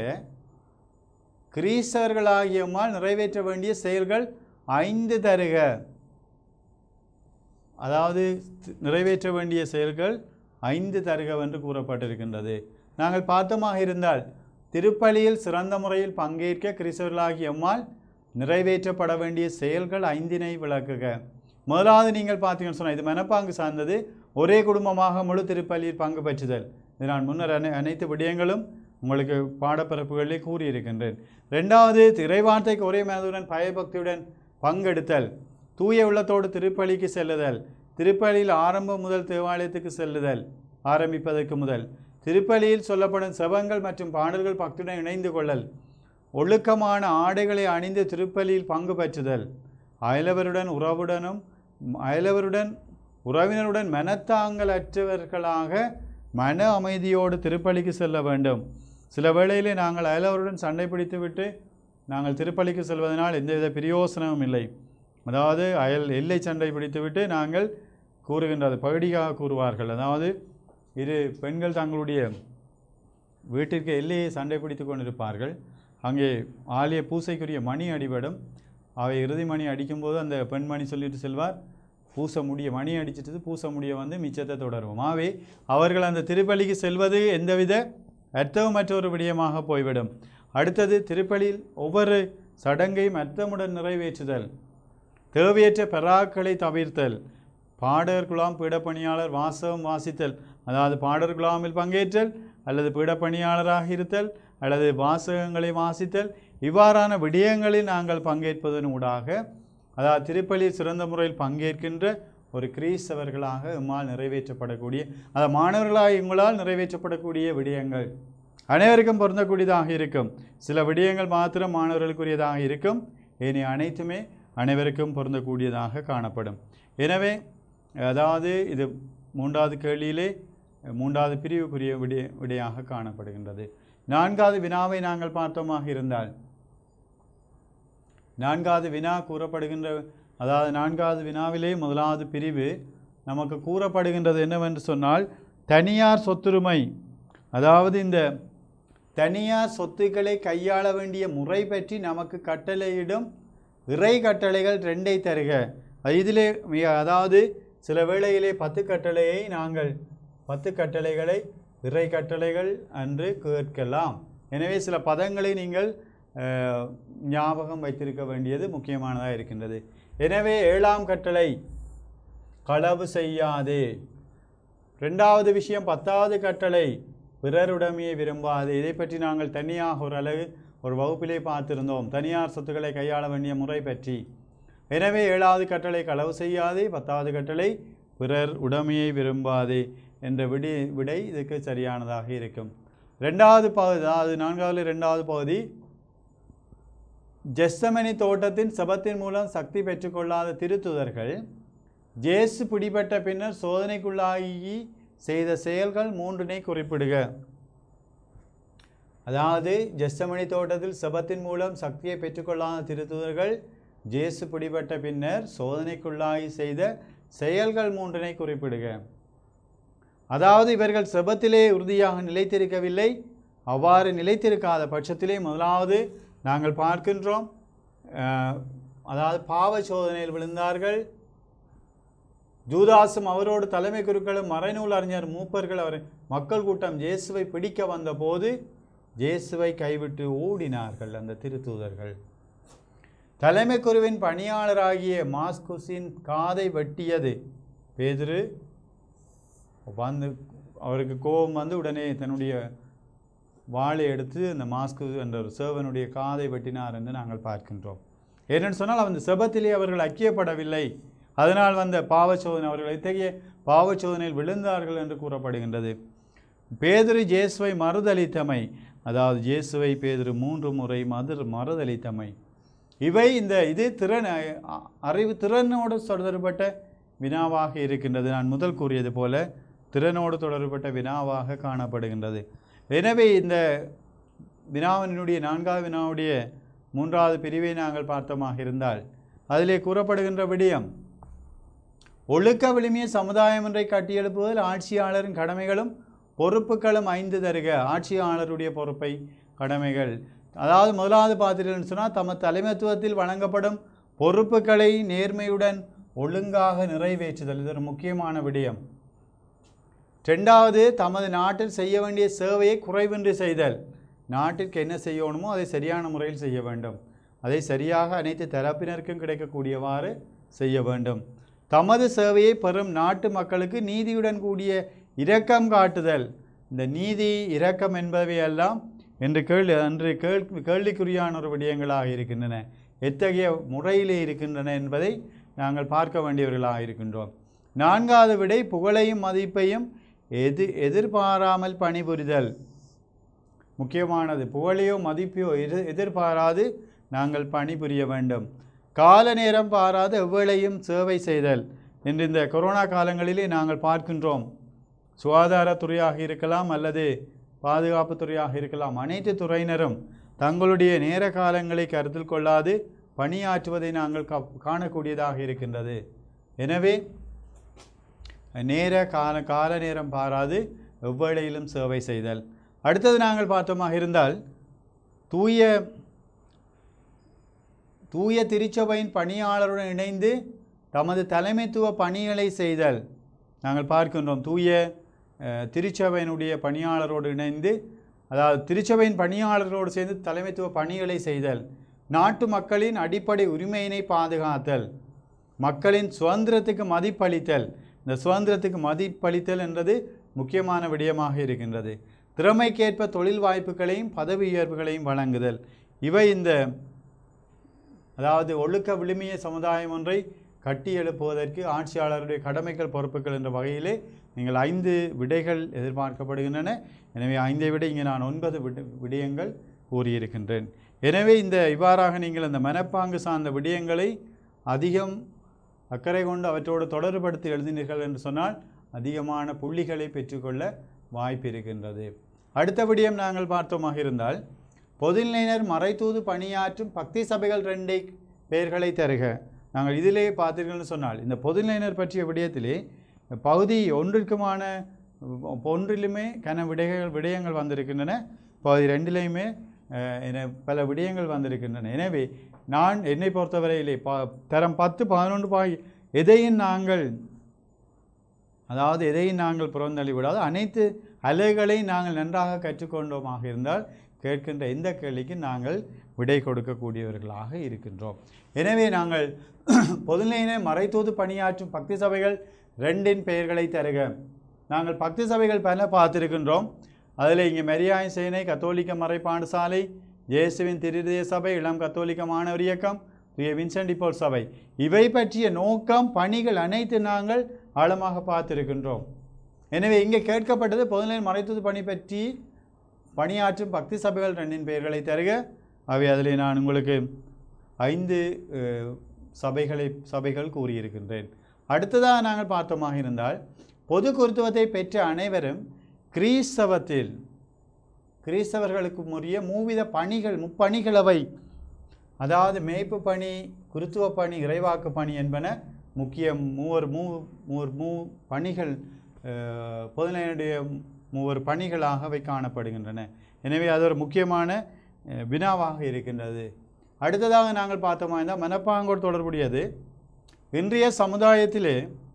கிரீஸ்தவர்களாகியமால் நிறைவேற்ற வேண்டிய செயல்கள் ஐந்து தருக அதாவது தி- நிறைவேற்ற வேண்டிய செயல்கள் ஐந்து தருகவென்று கூறப்பட்டிருக்கின்றது நாங்கள் பார்த்தமாக இருந்தால் திருப்பலியில் சிறந்த முறையில் பங்கேற்க கிறிஸ்தவர்களாகிய எம்மால் நிறைவேற்றப்பட வேண்டிய செயல்கள் ஐந்தினை விளக்குக முதலாவது நீங்கள் பார்த்தீங்கன்னு சொன்னால் இது மனப்பாங்கு சார்ந்தது ஒரே குடும்பமாக முழு திருப்பலியில் பங்கு பெற்றுதல் இது நான் முன்னர் அனை அனைத்து விடயங்களும் உங்களுக்கு பாடப்பரப்புகளிலே கூறியிருக்கின்றேன் ரெண்டாவது இறைவார்த்தைக்கு ஒரே மனதுடன் பயபக்தியுடன் பங்கெடுத்தல் தூய உள்ளத்தோடு திருப்பலிக்கு செல்லுதல் திருப்பலியில் ஆரம்பம் முதல் தேவாலயத்துக்கு செல்லுதல் ஆரம்பிப்பதற்கு முதல் திருப்பலியில் சொல்லப்படும் செபங்கள் மற்றும் பாடல்கள் பக்தியுடன் இணைந்து கொள்ளல் ஒழுக்கமான ஆடைகளை அணிந்து திருப்பலியில் பங்கு பெற்றுதல் அயலவருடன் உறவுடனும் அயலவருடன் உறவினருடன் மனத்தாங்கலற்றவர்களாக மன அமைதியோடு திருப்பலிக்கு செல்ல வேண்டும் சில வேளையிலே நாங்கள் அயலவருடன் சண்டை பிடித்துவிட்டு நாங்கள் திருப்பலிக்கு செல்வதனால் எந்தவித பிரயோசனமும் இல்லை அதாவது அயல் எல்லை சண்டை பிடித்துவிட்டு நாங்கள் கூறுகின்றது பகுடியாக கூறுவார்கள் அதாவது இரு பெண்கள் தங்களுடைய வீட்டிற்கு எல்லையை சண்டை பிடித்து கொண்டிருப்பார்கள் அங்கே ஆலய பூசைக்குரிய மணி அடிபடும் அவை இறுதி மணி அடிக்கும்போது அந்த பெண்மணி சொல்லிட்டு செல்வார் பூச முடிய மணி அடிச்சிட்டு பூச முடிய வந்து மிச்சத்தை தொடருவோம் ஆகவே அவர்கள் அந்த திருப்பலிக்கு செல்வது எந்தவித அர்த்தமற்ற ஒரு விடயமாக போய்விடும் அடுத்தது திருப்பலியில் ஒவ்வொரு சடங்கையும் அர்த்தமுடன் நிறைவேற்றுதல் தேவையற்ற பெறாக்களை தவிர்த்தல் பாடகர் குழாம் பீடப்பணியாளர் வாசகம் வாசித்தல் அதாவது பாடர் குழாமில் பங்கேற்றல் அல்லது பீடப்பணியாளராக இருத்தல் அல்லது வாசகங்களை வாசித்தல் இவ்வாறான விடயங்களில் நாங்கள் பங்கேற்பதன் ஊடாக அதாவது திருப்பலியில் சிறந்த முறையில் பங்கேற்கின்ற ஒரு கிறிஸ்தவர்களாக எம்மால் நிறைவேற்றப்படக்கூடிய அதாவது மாணவர்களாக எங்களால் நிறைவேற்றப்படக்கூடிய விடயங்கள் அனைவருக்கும் பொருந்தக்கூடியதாக இருக்கும் சில விடயங்கள் மாத்திரம் மாணவர்களுக்குரியதாக இருக்கும் ஏனைய அனைத்துமே அனைவருக்கும் பொருந்தக்கூடியதாக காணப்படும் எனவே அதாவது இது மூன்றாவது கேள்வியிலே மூன்றாவது பிரிவுக்குரிய விடய விடையாக காணப்படுகின்றது நான்காவது வினாவை நாங்கள் பார்த்தோமாக இருந்தால் நான்காவது வினா கூறப்படுகின்ற அதாவது நான்காவது வினாவிலே முதலாவது பிரிவு நமக்கு கூறப்படுகின்றது என்னவென்று சொன்னால் தனியார் சொத்துரிமை அதாவது இந்த தனியார் சொத்துக்களை கையாள வேண்டிய முறை பற்றி நமக்கு கட்டளையிடும் இறை கட்டளைகள் ரெண்டை தருக இதிலே மிக- அதாவது சில வேளையிலே பத்து கட்டளையை நாங்கள் பத்து கட்டளைகளை இறை கட்டளைகள் என்று கேட்கலாம் எனவே சில பதங்களை நீங்கள் அஹ், ஞாபகம் வைத்திருக்க வேண்டியது முக்கியமானதாக இருக்கின்றது எனவே ஏழாம் கட்டளை களவு செய்யாதே ரெண்டாவது விஷயம் பத்தாவது கட்டளை பிறருடைமையை விரும்பாது இதை பற்றி நாங்கள் தனியாக ஒரு அழகு ஒரு வகுப்பிலே பார்த்திருந்தோம் தனியார் சொத்துக்களை கையாள வேண்டிய முறை பற்றி எனவே ஏழாவது கட்டளை களவு செய்யாதே பத்தாவது கட்டளை பிறர் உடைமையை விரும்பாதே என்ற விடி விடை இதுக்கு சரியானதாக இருக்கும் ரெண்டாவது பகுதி அதாவது நான்காவது ரெண்டாவது பகுதி ஜெஸ்ஸமனி தோட்டத்தின் சபத்தின் மூலம் சக்தி பெற்றுக்கொள்ளாத திருத்துதர்கள் ஜேசு பிடிபட்ட பின்னர் சோதனைக்குள்ளாகி செய்த செயல்கள் மூன்றினை குறிப்பிடுக அதாவது ஜெஸ்ஸமணி தோட்டத்தில் சபத்தின் மூலம் சக்தியை பெற்றுக்கொள்ளாத திருத்துதர்கள் ஜேசு பிடிபட்ட பின்னர் சோதனைக்குள்ளாகி செய்த செயல்கள் மூன்றினை குறிப்பிடுக அதாவது இவர்கள் செபத்திலே உறுதியாக நிலைத்திருக்கவில்லை அவ்வாறு நிலைத்திருக்காத பட்சத்திலே முதலாவது நாங்கள் பார்க்கின்றோம் அஹ், அதாவது பாவ சோதனையில் விழுந்தார்கள் ஜூதாசும் அவரோடு தலைமை குருக்களும் மறைநூல் அறிஞர் மூப்பர்கள் அவர் மக்கள் கூட்டம் இயேசுவை பிடிக்க வந்தபோது இயேசுவை கைவிட்டு ஓடினார்கள் அந்த திருத்தூதர்கள் தலைமை குருவின் பணியாளராகிய மாஸ்குஸின் காதை வெட்டியது பேதுரு வந்து அவருக்கு கோபம் வந்து உடனே தன்னுடைய வாளை எடுத்து அந்த மாஸ்கு என்ற ஒரு சேவனுடைய காதை வெட்டினார் என்று நாங்கள் பார்க்கின்றோம் ஏனென்று சொன்னால் அந்த செபத்திலே அவர்கள் ஐக்கியப்படவில்லை அதனால் வந்த பாவச்சோதனை அவர்கள் இத்தகைய பாவச்சோதனையில் விழுந்தார்கள் என்று கூறப்படுகின்றது பேதுரு ஜேசுவை மறுதளித்தமை அதாவது ஜேசுவை பேதுரு மூன்று முறை மது மறுதளித்தமை இவை இந்த இது திறன் அ- அறிவு திறனோடு தொடர்பட்ட வினாவாக இருக்கின்றது நான் முதல் கூறியது போல திறனோடு தொடர்பட்ட வினாவாக காணப்படுகின்றது எனவே இந்த வினாவினுடைய நான்காவது வினாவுடைய மூன்றாவது பிரிவை நாங்கள் பார்த்தோமாக இருந்தால் அதிலே கூறப்படுகின்ற விடயம் ஒழுக்க விழுமிய சமுதாயம் ஒன்றை கட்டியெழுப்புவதில் ஆட்சியாளரின் கடமைகளும் பொறுப்புகளும் ஐந்து தருக ஆட்சியாளருடைய பொறுப்பை கடமைகள் அதாவது முதலாவது பார்த்தீர்கள்னு சொன்னால் தம தலைமைத்துவத்தில் வழங்கப்படும் பொறுப்புகளை நேர்மையுடன் ஒழுங்காக நிறைவேற்றுதல் இது ஒரு முக்கியமான விடயம் ரெண்டாவது தமது நாட்டில் செய்ய வேண்டிய சேவையை குறைவின்றி செய்தல் நாட்டிற்கு என்ன செய்யணுமோ அதை சரியான முறையில் செய்ய வேண்டும் அதை சரியாக அனைத்து தரப்பினருக்கும் கிடைக்கக்கூடியவாறு செய்ய வேண்டும் தமது சேவையை பெறும் நாட்டு மக்களுக்கு நீதியுடன் கூடிய இரக்கம் காட்டுதல் இந்த நீதி இரக்கம் என்பவையெல்லாம் என்று கேள்வி அன்று கேள் கேள்விக்குறியான ஒரு விடயங்களாக இருக்கின்றன எத்தகைய முறையிலே இருக்கின்றன என்பதை நாங்கள் பார்க்க வேண்டியவர்களாக இருக்கின்றோம் நான்காவது விடை புகழையும் மதிப்பையும் எது எதிர்பாராமல் பணிபுரிதல் முக்கியமானது புகழையோ மதிப்பையோ எதிர் எதிர்பாராது நாங்கள் பணிபுரிய வேண்டும் கால நேரம் பாராது எவ்வளையும் சேவை செய்தல் என்று இந்த கொரோனா காலங்களிலே நாங்கள் பார்க்கின்றோம் சுகாதாரத்துறையாக இருக்கலாம் அல்லது பாதுகாப்பு துறையாக இருக்கலாம் அனைத்து துறையினரும் தங்களுடைய நேர காலங்களை கருத்தில் கொள்ளாது பணியாற்றுவதை நாங்கள் கா- காணக்கூடியதாக இருக்கின்றது எனவே நேர கால கால நேரம் பாராது எவ்வளையிலும் சேவை செய்தல் அடுத்தது நாங்கள் பார்த்தோமாக இருந்தால் தூய தூய திருச்சபையின் பணியாளருடன் இணைந்து தமது தலைமைத்துவ பணிகளை செய்தல் நாங்கள் பார்க்கின்றோம் தூய அஹ், திருச்சபையினுடைய பணியாளரோடு இணைந்து அதாவது திருச்சபையின் பணியாளர்களோடு சேர்ந்து தலைமைத்துவ பணிகளை செய்தல் நாட்டு மக்களின் அடிப்படை உரிமையினை பாதுகாத்தல் மக்களின் சுதந்திரத்துக்கு மதிப்பளித்தல் இந்த சுதந்திரத்துக்கு மதிப்பளித்தல் என்றது முக்கியமான விடயமாக இருக்கின்றது திறமைக்கேற்ப தொழில் வாய்ப்புகளையும் பதவி உயர்வுகளையும் வழங்குதல் இவை இந்த அதாவது ஒழுக்க விழுமிய சமுதாயம் ஒன்றை கட்டி எழுப்புவதற்கு ஆட்சியாளருடைய கடமைகள் பொறுப்புகள் என்ற வகையிலே நீங்கள் ஐந்து விடைகள் எதிர்பார்க்கப்படுகின்றன எனவே ஐந்தை விட இங்கே நான் ஒன்பது விட விடயங்கள் கூறியிருக்கின்றேன் எனவே இந்த இவ்வாறாக நீங்கள் அந்த மனப்பாங்கு சார்ந்த விடயங்களை அதிகம் அக்கறை கொண்டு அவற்றோடு தொடர்படுத்தி எழுதினீர்கள் என்று சொன்னால் அதிகமான புள்ளிகளை பெற்றுக்கொள்ள வாய்ப்பு இருக்கின்றது அடுத்த விடயம் நாங்கள் பார்த்தோமாக இருந்தால் பொதுநிலையினர் மறைத்தூது பணியாற்றும் பக்தி சபைகள் ரெண்டை பெயர்களை தருக நாங்கள் இதிலே பார்த்தீர்கள்னு சொன்னால் இந்த பொதுநிலையினர் பற்றிய விடயத்திலே பகுதி ஒன்றிற்குமான ஒன்றிலுமே கன விடயங்கள் விடயங்கள் வந்திருக்கின்றன பகுதி ரெண்டிலையுமே அஹ், என பல விடயங்கள் வந்திருக்கின்றன எனவே நான் என்னை பொறுத்தவரையிலே ப தரம் பத்து பதினொன்று பாய் எதையும் நாங்கள் அதாவது எதையும் நாங்கள் புறந்தள்ளி விடாது அனைத்து அலைகளையும் நாங்கள் நன்றாக கற்றுக்கொண்டோமாக இருந்தால் கேட்கின்ற எந்த கேள்விக்கு நாங்கள் விடை கொடுக்கக்கூடியவர்களாக இருக்கின்றோம் எனவே நாங்கள் பொதுநிலையினை மறைத்தூது பணியாற்றும் பக்தி சபைகள் ரெண்டின் பெயர்களை தருக நாங்கள் பக்தி சபைகள் பல பார்த்திருக்கின்றோம் அதில் இங்கே மெரியாய் சேனை கத்தோலிக்க மறைப்பாடு சாலை இயேசுவின் திருதய சபை இளம் கத்தோலிக்க மாணவர் இயக்கம் தூய வின்சென்ட் போல் சபை இவை பற்றிய நோக்கம் பணிகள் அனைத்து நாங்கள் ஆழமாக பார்த்திருக்கின்றோம் எனவே இங்கே கேட்கப்பட்டது பொதுநிலை மறைத்தது பணி பற்றி பணியாற்றும் பக்தி சபைகள் ரெண்டின் பெயர்களை தருக அவை அதில் நான் உங்களுக்கு ஐந்து அஹ், சபைகளை சபைகள் கூறியிருக்கின்றேன் அடுத்ததாக நாங்கள் பார்த்தோமாக இருந்தால் பொது குருத்துவத்தை பெற்ற அனைவரும் கிறிஸ்தவத்தில் கிறிஸ்தவர்களுக்கு உரிய மூவித பணிகள் முப்பணிகள் அவை அதாவது மேய்ப்பு பணி குருத்துவ பணி இறைவாக்கு பணி என்பன முக்கிய மூவர் மூ மூவர் மூ பணிகள் அஹ், பொதுநிலையினுடைய மூவர் பணிகளாக அவை காணப்படுகின்றன எனவே அது ஒரு முக்கியமான அஹ், வினாவாக இருக்கின்றது அடுத்ததாக நாங்கள் பார்த்தோமா இருந்தால் மனப்பாங்கோடு தொடர்புடையது இன்றைய சமுதாயத்திலே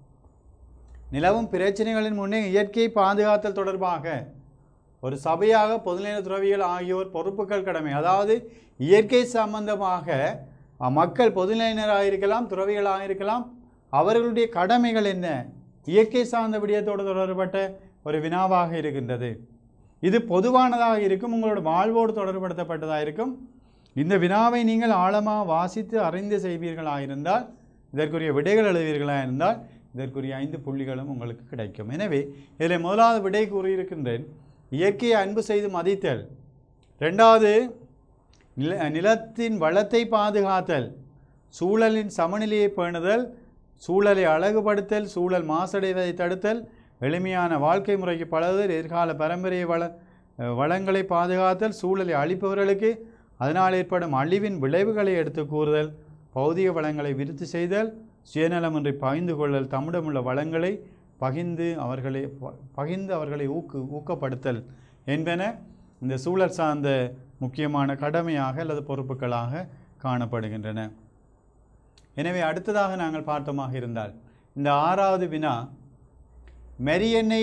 நிலவும் பிரச்சனைகளின் முன்னே இயற்கை பாதுகாத்தல் தொடர்பாக ஒரு சபையாக பொதுநிலை துறவிகள் ஆகியோர் பொறுப்புகள் கடமை அதாவது இயற்கை சம்பந்தமாக அஹ், மக்கள் பொதுநிலையினராக இருக்கலாம் துறவிகளாக இருக்கலாம் அவர்களுடைய கடமைகள் என்ன இயற்கை சார்ந்த விடயத்தோடு தொடர்பட்ட ஒரு வினாவாக இருக்கின்றது இது பொதுவானதாக இருக்கும் உங்களோட வாழ்வோடு தொடர்படுத்தப்பட்டதாக இருக்கும் இந்த வினாவை நீங்கள் ஆழமாக வாசித்து அறிந்து செய்வீர்களாக இருந்தால் இதற்குரிய விடைகள் எழுதுவீர்களாக இருந்தால் இதற்குரிய ஐந்து புள்ளிகளும் உங்களுக்கு கிடைக்கும் எனவே இதில் முதலாவது விடை கூறியிருக்கின்றேன் இயற்கையை அன்பு செய்து மதித்தல் ரெண்டாவது நில நிலத்தின் வளத்தை பாதுகாத்தல் சூழலின் சமநிலையை பேணுதல் சூழலை அழகுபடுத்தல் சூழல் மாசடைவதை தடுத்தல் எளிமையான வாழ்க்கை முறைக்கு பழகுதல் எதிர்கால பரம்பரை வள அஹ் வளங்களை பாதுகாத்தல் சூழலை அழிப்பவர்களுக்கு அதனால் ஏற்படும் அழிவின் விளைவுகளை எடுத்து கூறுதல் பௌதிக வளங்களை விருத்தி செய்தல் சுயநலமின்றி பகிர்ந்து கொள்ளல் தம்மிடமுள்ள வளங்களை பகிர்ந்து அவர்களை ப- பகிர்ந்து அவர்களை ஊக்கு ஊக்கப்படுத்தல் என்பன இந்த சூழல் சார்ந்த முக்கியமான கடமையாக அல்லது பொறுப்புகளாக காணப்படுகின்றன எனவே அடுத்ததாக நாங்கள் பார்த்தோமாக இருந்தால் இந்த ஆறாவது வினா மெரியனை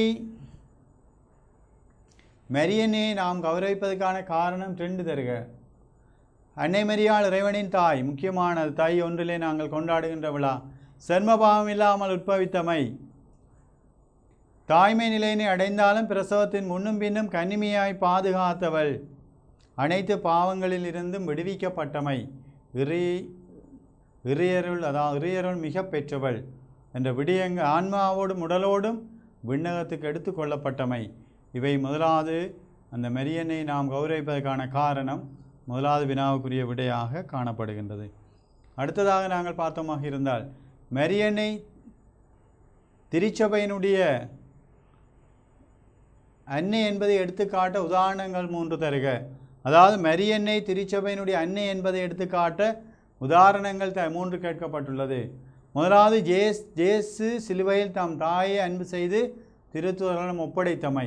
மெரியனை நாம் கௌரவிப்பதற்கான காரணம் ரெண்டு தருக அன்னை மரியாள் இறைவனின் தாய் முக்கியமான தாய் ஒன்றிலே நாங்கள் கொண்டாடுகின்ற விழா சர்மபாவம் இல்லாமல் உட்பவித்தமை தாய்மை நிலையினை அடைந்தாலும் பிரசவத்தின் முன்னும் பின்னும் கன்னிமையாய் பாதுகாத்தவள் அனைத்து பாவங்களில் இருந்தும் விடுவிக்கப்பட்டமை இறை இறையருள் அதாவது இறையருள் மிக பெற்றவள் என்ற விடியங்க ஆன்மாவோடும் உடலோடும் விண்ணகத்துக்கு எடுத்து கொள்ளப்பட்டமை இவை முதலாவது அந்த மெரியனை நாம் கௌரவிப்பதற்கான காரணம் முதலாவது வினாவுக்குரிய விடையாக காணப்படுகின்றது அடுத்ததாக நாங்கள் பார்த்தோமாக இருந்தால் மெரியனை திருச்சபையினுடைய அன்னை என்பதை எடுத்துக்காட்ட உதாரணங்கள் மூன்று தருக அதாவது மரியன்னை திருச்சபையினுடைய அன்னை என்பதை எடுத்துக்காட்ட உதாரணங்கள் த மூன்று கேட்கப்பட்டுள்ளது முதலாவது ஜேஸ் ஜேசு சிலுவையில் தாம் தாயை அன்பு செய்து திருத்துவர்களிடம் ஒப்படைத்தமை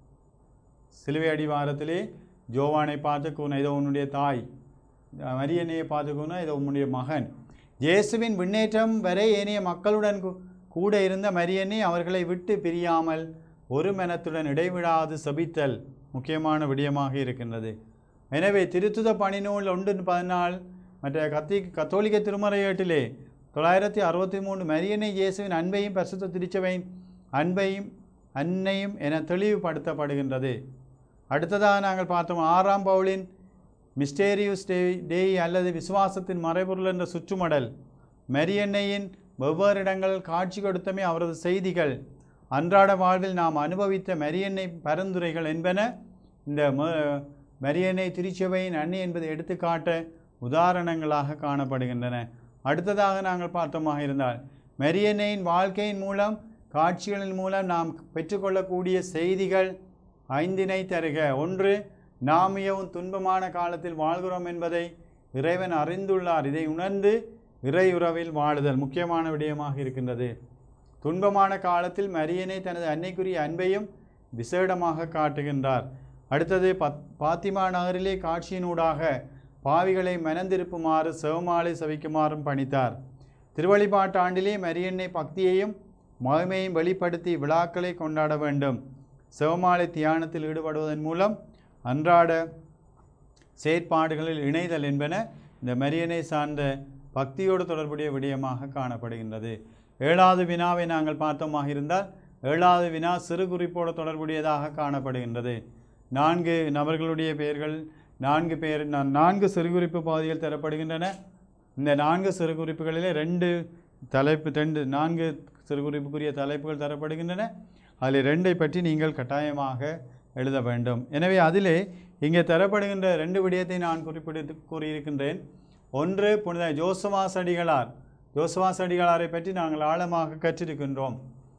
சிலுவை அடிவாரத்திலே ஜோவானை பார்த்து கூன இதோ உன்னுடைய தாய் மரியன்னையை பார்த்து கூன இதோ உன்னுடைய மகன் இயேசுவின் விண்ணேற்றம் வரை ஏனைய மக்களுடன் கூ- கூட இருந்த மரியன்னை அவர்களை விட்டு பிரியாமல் ஒரு மனத்துடன் இடைவிடாது சபித்தல் முக்கியமான விடயமாக இருக்கின்றது எனவே திருத்துத பணிநூல் ஒன்று பதினாலு மற்ற கத்தி கத்தோலிக்க திருமறையேட்டிலே தொள்ளாயிரத்தி அறுபத்தி மூணு மரியனை இயேசுவின் அன்பையும் பரிசுத்த திருச்சபையின் அன்பையும் அன்னையும் என தெளிவுபடுத்தப்படுகின்றது அடுத்ததாக நாங்கள் பார்த்தோம் ஆறாம் பவுலின் மிஸ்டேரியூஸ் டே டேய் அல்லது விசுவாசத்தின் மறைபொருள் என்ற சுற்றுமடல் மெரியன்னையின் வெவ்வேறு இடங்களில் காட்சி கொடுத்தமே அவரது செய்திகள் அன்றாட வாழ்வில் நாம் அனுபவித்த மெரியன்னை பரிந்துரைகள் என்பன இந்த ம- மெரியன்னை திருச்சபையின் அன்னை என்பதை எடுத்துக்காட்ட உதாரணங்களாக காணப்படுகின்றன அடுத்ததாக நாங்கள் பார்த்தோமாக இருந்தால் மெரியன்னையின் வாழ்க்கையின் மூலம் காட்சிகளின் மூலம் நாம் பெற்றுக்கொள்ளக்கூடிய செய்திகள் ஐந்தினை தருக ஒன்று நாம் மிகவும் துன்பமான காலத்தில் வாழ்கிறோம் என்பதை இறைவன் அறிந்துள்ளார் இதை உணர்ந்து இறையுறவில் வாழுதல் முக்கியமான விடயமாக இருக்கின்றது துன்பமான காலத்தில் மரியனை தனது அன்னைக்குரிய அன்பையும் விசேடமாக காட்டுகின்றார் அடுத்தது பத் பாத்திமா நகரிலே காட்சியினூடாக பாவிகளை மனந்திருப்புமாறு செவமாலை சவிக்குமாறும் பணித்தார் திருவழிபாட்டு ஆண்டிலே மரியன்னை பக்தியையும் மகிமையும் வெளிப்படுத்தி விழாக்களை கொண்டாட வேண்டும் செவமாலை தியானத்தில் ஈடுபடுவதன் மூலம் அன்றாட செயற்பாடுகளில் இணைதல் என்பன இந்த மரியனை சார்ந்த பக்தியோடு தொடர்புடைய விடயமாக காணப்படுகின்றது ஏழாவது வினாவை நாங்கள் பார்த்தோமாக இருந்தால் ஏழாவது வினா சிறு குறிப்போடு தொடர்புடையதாக காணப்படுகின்றது நான்கு நபர்களுடைய பெயர்கள் நான்கு பேர் நா- நான்கு சிறுகுறிப்பு பகுதிகள் தரப்படுகின்றன இந்த நான்கு சிறுகுறிப்புகளிலே ரெண்டு தலைப்பு ரெண்டு நான்கு சிறுகுறிப்புக்குரிய தலைப்புகள் தரப்படுகின்றன அதில் ரெண்டை பற்றி நீங்கள் கட்டாயமாக எழுத வேண்டும் எனவே அதிலே இங்கே தரப்படுகின்ற ரெண்டு விடயத்தை நான் குறிப்பிட்டு கூறியிருக்கின்றேன் ஒன்று புனித ஜோசவாஸ் அடிகளார் ஜோசவாஸ் அடிகளாரை பற்றி நாங்கள் ஆழமாக கற்றிருக்கின்றோம்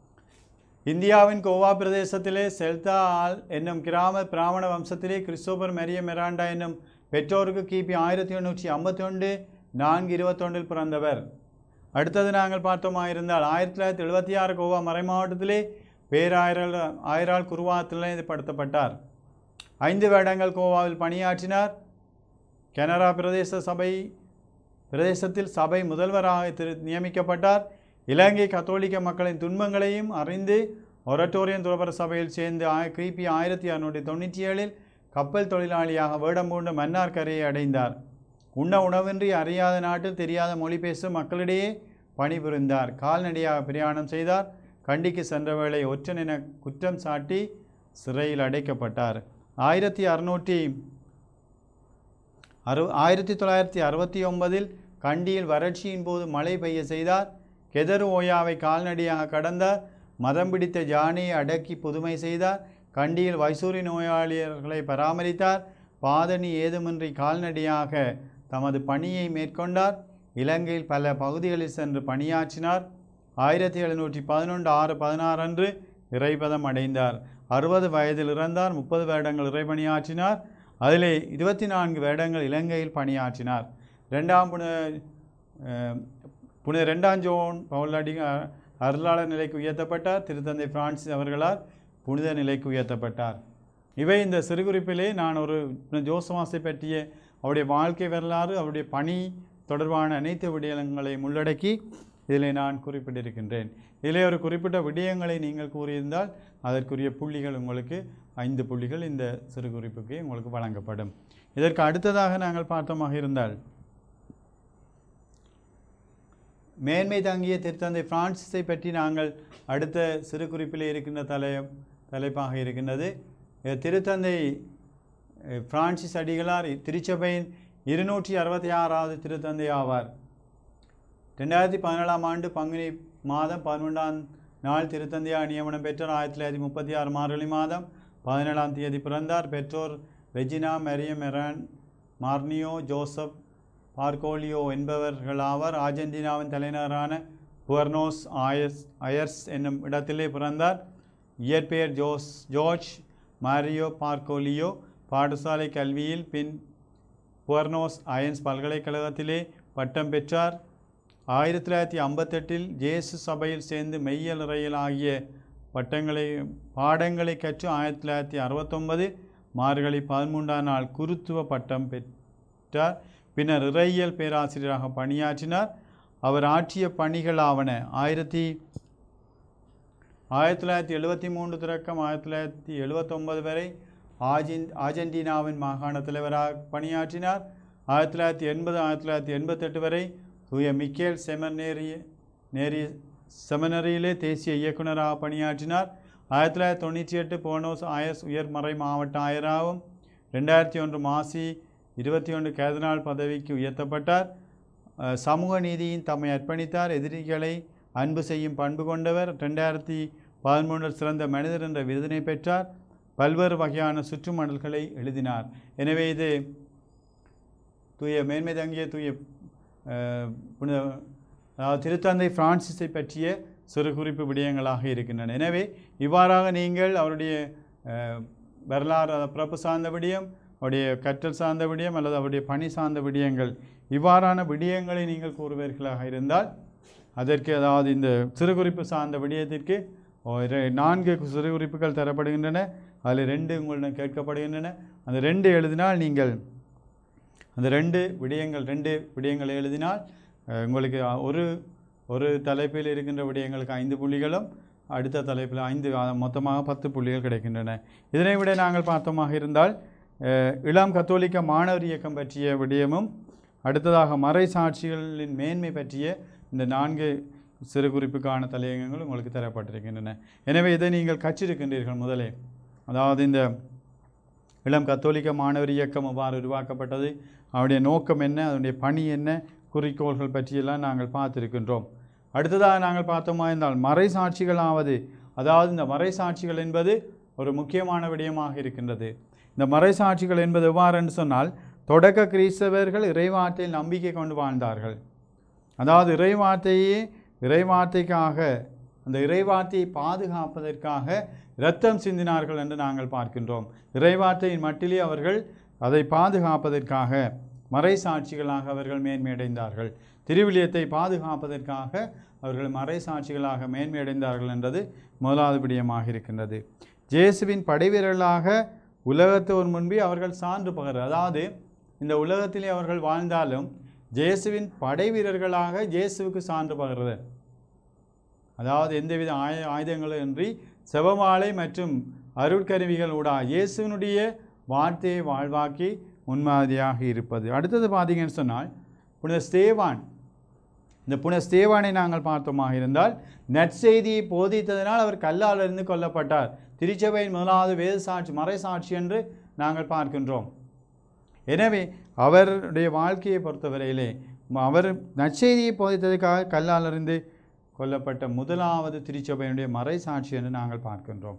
இந்தியாவின் கோவா பிரதேசத்திலே செல்தா ஆல் என்னும் கிராம பிராமண வம்சத்திலே கிறிஸ்தோபர் மெரிய மெராண்டா என்னும் பெற்றோருக்கு கிபி ஆயிரத்தி எண்ணூற்றி ஐம்பத்தி ஒன்று நான்கு இருபத்தொன்றில் பிறந்தவர் அடுத்தது நாங்கள் பார்த்தோமாயிருந்தால் ஆயிரத்தி தொள்ளாயிரத்தி எழுபத்தி ஆறு கோவா மறைமாவட்டத்திலே பேராயிரல் ஆயிரால் குருவாத்தில் நிலைப்படுத்தப்பட்டார் ஐந்து வருடங்கள் கோவாவில் பணியாற்றினார் கனரா பிரதேச சபை பிரதேசத்தில் சபை முதல்வராக திரு நியமிக்கப்பட்டார் இலங்கை கத்தோலிக்க மக்களின் துன்பங்களையும் அறிந்து ஒரட்டோரியன் துறவர சபையில் சேர்ந்து ஆய- கிபி ஆயிரத்தி அறுநூற்றி தொண்ணூற்றி ஏழில் கப்பல் தொழிலாளியாக வேடம்பூண்டு மன்னார் கரையை அடைந்தார் உண்ண உணவின்றி அறியாத நாட்டில் தெரியாத மொழி பேசும் மக்களிடையே பணிபுரிந்தார் கால்நடையாக பிரயாணம் செய்தார் கண்டிக்கு சென்ற வேளை ஒற்றன் என குற்றம் சாட்டி சிறையில் அடைக்கப்பட்டார் ஆயிரத்தி அறுநூற்றி அறு ஆயிரத்தி தொள்ளாயிரத்தி அறுபத்தி ஒன்பதில் கண்டியில் வறட்சியின் போது மழை பெய்ய செய்தார் கெதரு ஓயாவை கால்நடையாக கடந்தார் மதம் பிடித்த ஜானியை அடக்கி புதுமை செய்தார் கண்டியில் வைசூரி நோயாளியர்களை பராமரித்தார் பாதணி ஏதுமின்றி கால்நடையாக தமது பணியை மேற்கொண்டார் இலங்கையில் பல பகுதிகளில் சென்று பணியாற்றினார் ஆயிரத்தி எழுநூற்றி பதினொன்று ஆறு பதினாறு அன்று இறைபதம் அடைந்தார் அறுபது வயதில் இறந்தார் முப்பது வருடங்கள் இறைபணியாற்றினார் அதிலே இருபத்தி நான்கு வருடங்கள் இலங்கையில் பணியாற்றினார் ரெண்டாம் புன அஹ், புனித ரெண்டாம் ஜோன் பவுலடி அ- அருளாளர் நிலைக்கு உயர்த்தப்பட்டார் திருத்தந்தை பிரான்சிஸ் அவர்களால் புனித நிலைக்கு உயர்த்தப்பட்டார் இவை இந்த சிறுகுறிப்பிலே நான் ஒரு புனித ஜோசமாசை பற்றிய அவருடைய வாழ்க்கை வரலாறு அவருடைய பணி தொடர்பான அனைத்து விடயங்களையும் உள்ளடக்கி இதிலே நான் குறிப்பிட்டிருக்கின்றேன் இதிலே ஒரு குறிப்பிட்ட விடயங்களை நீங்கள் கூறியிருந்தால் அதற்குரிய புள்ளிகள் உங்களுக்கு ஐந்து புள்ளிகள் இந்த சிறு குறிப்புக்கு உங்களுக்கு வழங்கப்படும் இதற்கு அடுத்ததாக நாங்கள் பார்த்தோமாக இருந்தால் மேன்மை தங்கிய திருத்தந்தை பிரான்சிஸை பற்றி நாங்கள் அடுத்த சிறு குறிப்பில் இருக்கின்ற தலை தலைப்பாக இருக்கின்றது அஹ் திருத்தந்தை அஹ் பிரான்சிஸ் அடிகளார் திருச்சபையின் இருநூற்றி அறுபத்தி ஆறாவது திருத்தந்தை ஆவார் ரெண்டாயிரத்தி பதினேழாம் ஆண்டு பங்குனி மாதம் பதினொன்றாம் நாள் திருத்தந்தையாக நியமனம் பெற்றார் ஆயிரத்தி தொள்ளாயிரத்தி முப்பத்தி ஆறு மார்கழி மாதம் பதினேழாம் தேதி பிறந்தார் பெற்றோர் ரெஜினா மெரியம் எரான் மார்னியோ ஜோசப் பார்கோலியோ என்பவர்களாவர் ஆர்ஜென்டினாவின் தலைநகரான புவர்னோஸ் ஆயர்ஸ் அயர்ஸ் என்னும் இடத்திலே பிறந்தார் இயற்பெயர் ஜோஸ் ஜார்ஜ் மாரியோ பார்கோலியோ பாடசாலை கல்வியில் பின் புவர்னோஸ் அயன்ஸ் பல்கலைக்கழகத்திலே பட்டம் பெற்றார் ஆயிரத்தி தொள்ளாயிரத்தி ஐம்பத்தெட்டில் ஜேசு சபையில் சேர்ந்து மெய்யல் இறையல் ஆகிய பட்டங்களை பாடங்களை கற்று ஆயிரத்தி தொள்ளாயிரத்தி அறுபத்தொன்பது மார்கழி பதிமூன்றாம் நாள் குருத்துவ பட்டம் பெற்றார் பின்னர் இறையியல் பேராசிரியராக பணியாற்றினார் அவர் ஆற்றிய பணிகளாவன ஆயிரத்தி ஆயிரத்தி தொள்ளாயிரத்தி எழுபத்தி மூன்று தொடக்கம் ஆயிரத்தி தொள்ளாயிரத்தி எழுபத்தொன்பது வரை ஆர்ஜின் ஆர்ஜென்டினாவின் மாகாண தலைவராக பணியாற்றினார் ஆயிரத்தி தொள்ளாயிரத்தி எண்பது ஆயிரத்தி தொள்ளாயிரத்தி எண்பத்தெட்டு வரை தூய மிக்கேல் செமனேரி நேரி செமினரியிலே தேசிய இயக்குனராக பணியாற்றினார் ஆயிரத்தி தொள்ளாயிரத்தி தொண்ணூற்றி எட்டு போனோஸ் ஆயஸ் உயர்மறை மாவட்ட ஆயராகவும் ரெண்டாயிரத்தி ஒன்று மாசி இருபத்தி ஒன்று கேதனால் பதவிக்கு உயர்த்தப்பட்டார் அஹ், சமூக நீதியின் தம்மை அர்ப்பணித்தார் எதிரிகளை அன்பு செய்யும் பண்பு கொண்டவர் ரெண்டாயிரத்தி பதிமூன்றில் சிறந்த மனிதர் என்ற விருதினை பெற்றார் பல்வேறு வகையான சுற்றுமடல்களை எழுதினார் எனவே இது தூய மேன்மை தங்கிய தூய அஹ், புனித அதாவது திருத்தந்தை பிரான்சிஸை பற்றிய சிறு குறிப்பு விடயங்களாக இருக்கின்றன எனவே இவ்வாறாக நீங்கள் அவருடைய அஹ், வரலாறு அதாவது பிறப்பு சார்ந்த விடயம் அவருடைய கற்றல் சார்ந்த விடயம் அல்லது அவருடைய பணி சார்ந்த விடயங்கள் இவ்வாறான விடயங்களை நீங்கள் கூறுவீர்களாக இருந்தால் அதற்கு அதாவது இந்த சிறு குறிப்பு சார்ந்த விடயத்திற்கு ஒரு நான்கு சிறு குறிப்புகள் தரப்படுகின்றன அதில் ரெண்டு உங்களிடம் கேட்கப்படுகின்றன அந்த ரெண்டு எழுதினால் நீங்கள் அந்த ரெண்டு விடயங்கள் ரெண்டு விடயங்களை எழுதினால் அஹ், உங்களுக்கு அ- ஒரு ஒரு தலைப்பில் இருக்கின்ற விடயங்களுக்கு ஐந்து புள்ளிகளும் அடுத்த தலைப்பில் ஐந்து அஹ், மொத்தமாக பத்து புள்ளிகள் கிடைக்கின்றன இதனை விட நாங்கள் பார்த்தோமாக இருந்தால் அஹ், இளம் கத்தோலிக்க மாணவர் இயக்கம் பற்றிய விடயமும் அடுத்ததாக மறை சாட்சிகளின் மேன்மை பற்றிய இந்த நான்கு சிறு குறிப்புக்கான தலையங்கங்கள் உங்களுக்கு தரப்பட்டிருக்கின்றன எனவே இதை நீங்கள் கற்றிருக்கின்றீர்கள் முதலே அதாவது இந்த இளம் கத்தோலிக்க மாணவர் இயக்கம் எவ்வாறு உருவாக்கப்பட்டது அவருடைய நோக்கம் என்ன அதனுடைய பணி என்ன குறிக்கோள்கள் பற்றியெல்லாம் நாங்கள் பார்த்திருக்கின்றோம் அடுத்ததாக நாங்கள் பார்த்தோமா இருந்தால் மறை சாட்சிகளாவது அதாவது இந்த மறை சாட்சிகள் என்பது ஒரு முக்கியமான விடயமாக இருக்கின்றது இந்த மறை சாட்சிகள் என்பது எவ்வாறு என்று சொன்னால் தொடக்க கிறிஸ்தவர்கள் இறைவார்த்தையில் நம்பிக்கை கொண்டு வாழ்ந்தார்கள் அதாவது இறைவார்த்தையே இறைவார்த்தைக்காக அந்த இறைவார்த்தையை பாதுகாப்பதற்காக இரத்தம் சிந்தினார்கள் என்று நாங்கள் பார்க்கின்றோம் இறைவார்த்தையின் மட்டிலே அவர்கள் அதை பாதுகாப்பதற்காக மறை சாட்சிகளாக அவர்கள் மேன்மையடைந்தார்கள் திருவிலியத்தை பாதுகாப்பதற்காக அவர்கள் மறை சாட்சிகளாக மேன்மையடைந்தார்கள் என்றது முதலாவது விடயமாக இருக்கின்றது ஜேசுவின் படைவீரர்களாக உலகத்தோர் முன்பே அவர்கள் சான்று பகர் அதாவது இந்த உலகத்திலே அவர்கள் வாழ்ந்தாலும் ஜேசுவின் படை வீரர்களாக இயேசுவுக்கு சான்று பகர்றது அதாவது எந்தவித ஆய ஆயுதங்களும் இன்றி செவமாலை மற்றும் அருட்கருவிகள் ஊடா இயேசுவினுடைய வார்த்தையை வாழ்வாக்கி முன்மாதிரியாக இருப்பது அடுத்தது பார்த்தீங்கன்னு சொன்னால் புனித ஸ்தேவான் இந்த புனித ஸ்தேவானை நாங்கள் பார்த்தோமாக இருந்தால் நற்செய்தியை போதித்ததினால் அவர் கல்லாலிருந்து கொல்லப்பட்டார் திருச்சபையின் முதலாவது வேத சாட்சி மறை சாட்சி என்று நாங்கள் பார்க்கின்றோம் எனவே அவருடைய வாழ்க்கையை பொறுத்தவரையிலே ம- அவர் நற்செய்தியை போதித்ததுக்காக கல்லாலிருந்து கொல்லப்பட்ட முதலாவது திருச்சபையினுடைய மறை சாட்சி என்று நாங்கள் பார்க்கின்றோம்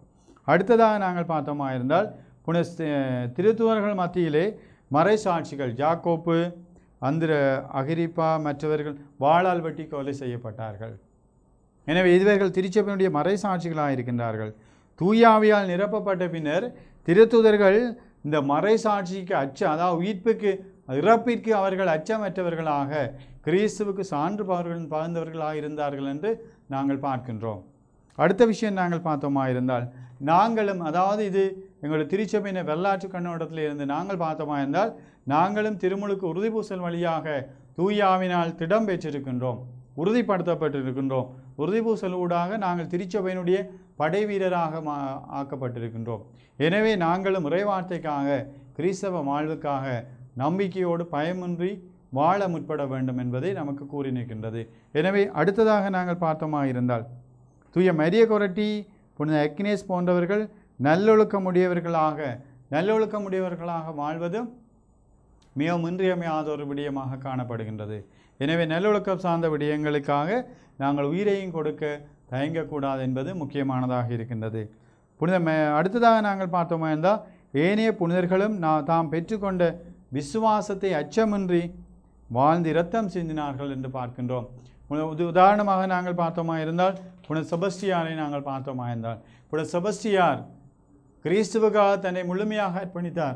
அடுத்ததாக நாங்கள் பார்த்தோமா இருந்தால் புன திருத்துவர்கள் மத்தியிலே மறைசாட்சிகள் ஜாக்கோப்பு அந்திர அகிரிப்பா மற்றவர்கள் வாளால் வெட்டி கொலை செய்யப்பட்டார்கள் எனவே இதுவர்கள் திருச்சபையினுடைய மறைசாட்சிகளாக இருக்கின்றார்கள் தூயாவியால் நிரப்பப்பட்ட பின்னர் திருத்துதர்கள் இந்த மறைசாட்சிக்கு அச்சம் அதாவது உயிர்ப்புக்கு இறப்பிற்கு அவர்கள் அச்சமற்றவர்களாக கிறிஸ்துவுக்கு சான்று பகர்கள் பகிர்ந்தவர்களாக இருந்தார்கள் என்று நாங்கள் பார்க்கின்றோம் அடுத்த விஷயம் நாங்கள் பார்த்தோமா இருந்தால் நாங்களும் அதாவது இது எங்களுடைய திருச்சபையின வரலாற்று கண்ணோட்டத்தில் இருந்து நாங்கள் பார்த்தோமா இருந்தால் நாங்களும் திருமுழுக்கு உறுதிபூசல் வழியாக தூயாவினால் திடம் பெற்றிருக்கின்றோம் உறுதிப்படுத்தப்பட்டிருக்கின்றோம் உறுதிபூசல் ஊடாக நாங்கள் திருச்சபையினுடைய படை வீரராக மா ஆக்கப்பட்டிருக்கின்றோம் எனவே நாங்களும் இறைவார்த்தைக்காக கிறிஸ்தவ வாழ்வுக்காக நம்பிக்கையோடு பயமின்றி வாழ முற்பட வேண்டும் என்பதை நமக்கு கூறி நிற்கின்றது எனவே அடுத்ததாக நாங்கள் பார்த்தோமா இருந்தால் தூய மரிய கொரட்டி புனித அக்னேஸ் போன்றவர்கள் நல்லொழுக்கமுடையவர்களாக நல்லொழுக்கமுடையவர்களாக வாழ்வதும் மிகவும் இன்றியமையாத ஒரு விடயமாக காணப்படுகின்றது எனவே நல்லொழுக்கம் சார்ந்த விடயங்களுக்காக நாங்கள் உயிரையும் கொடுக்க தயங்கக்கூடாது என்பது முக்கியமானதாக இருக்கின்றது புனித ம- அடுத்ததாக நாங்கள் பார்த்தோமா இருந்தால் ஏனைய புனிதர்களும் நான் தாம் பெற்றுக்கொண்ட விசுவாசத்தை அச்சமின்றி வாழ்ந்து இரத்தம் சிந்தினார்கள் என்று பார்க்கின்றோம் உத- உது- உதாரணமாக நாங்கள் பார்த்தோமா இருந்தால் புனித செபஸ்டியாரை நாங்கள் பார்த்தோமா இருந்தால் புனித செபஸ்டியார் கிறிஸ்துவுக்காக தன்னை முழுமையாக அர்ப்பணித்தார்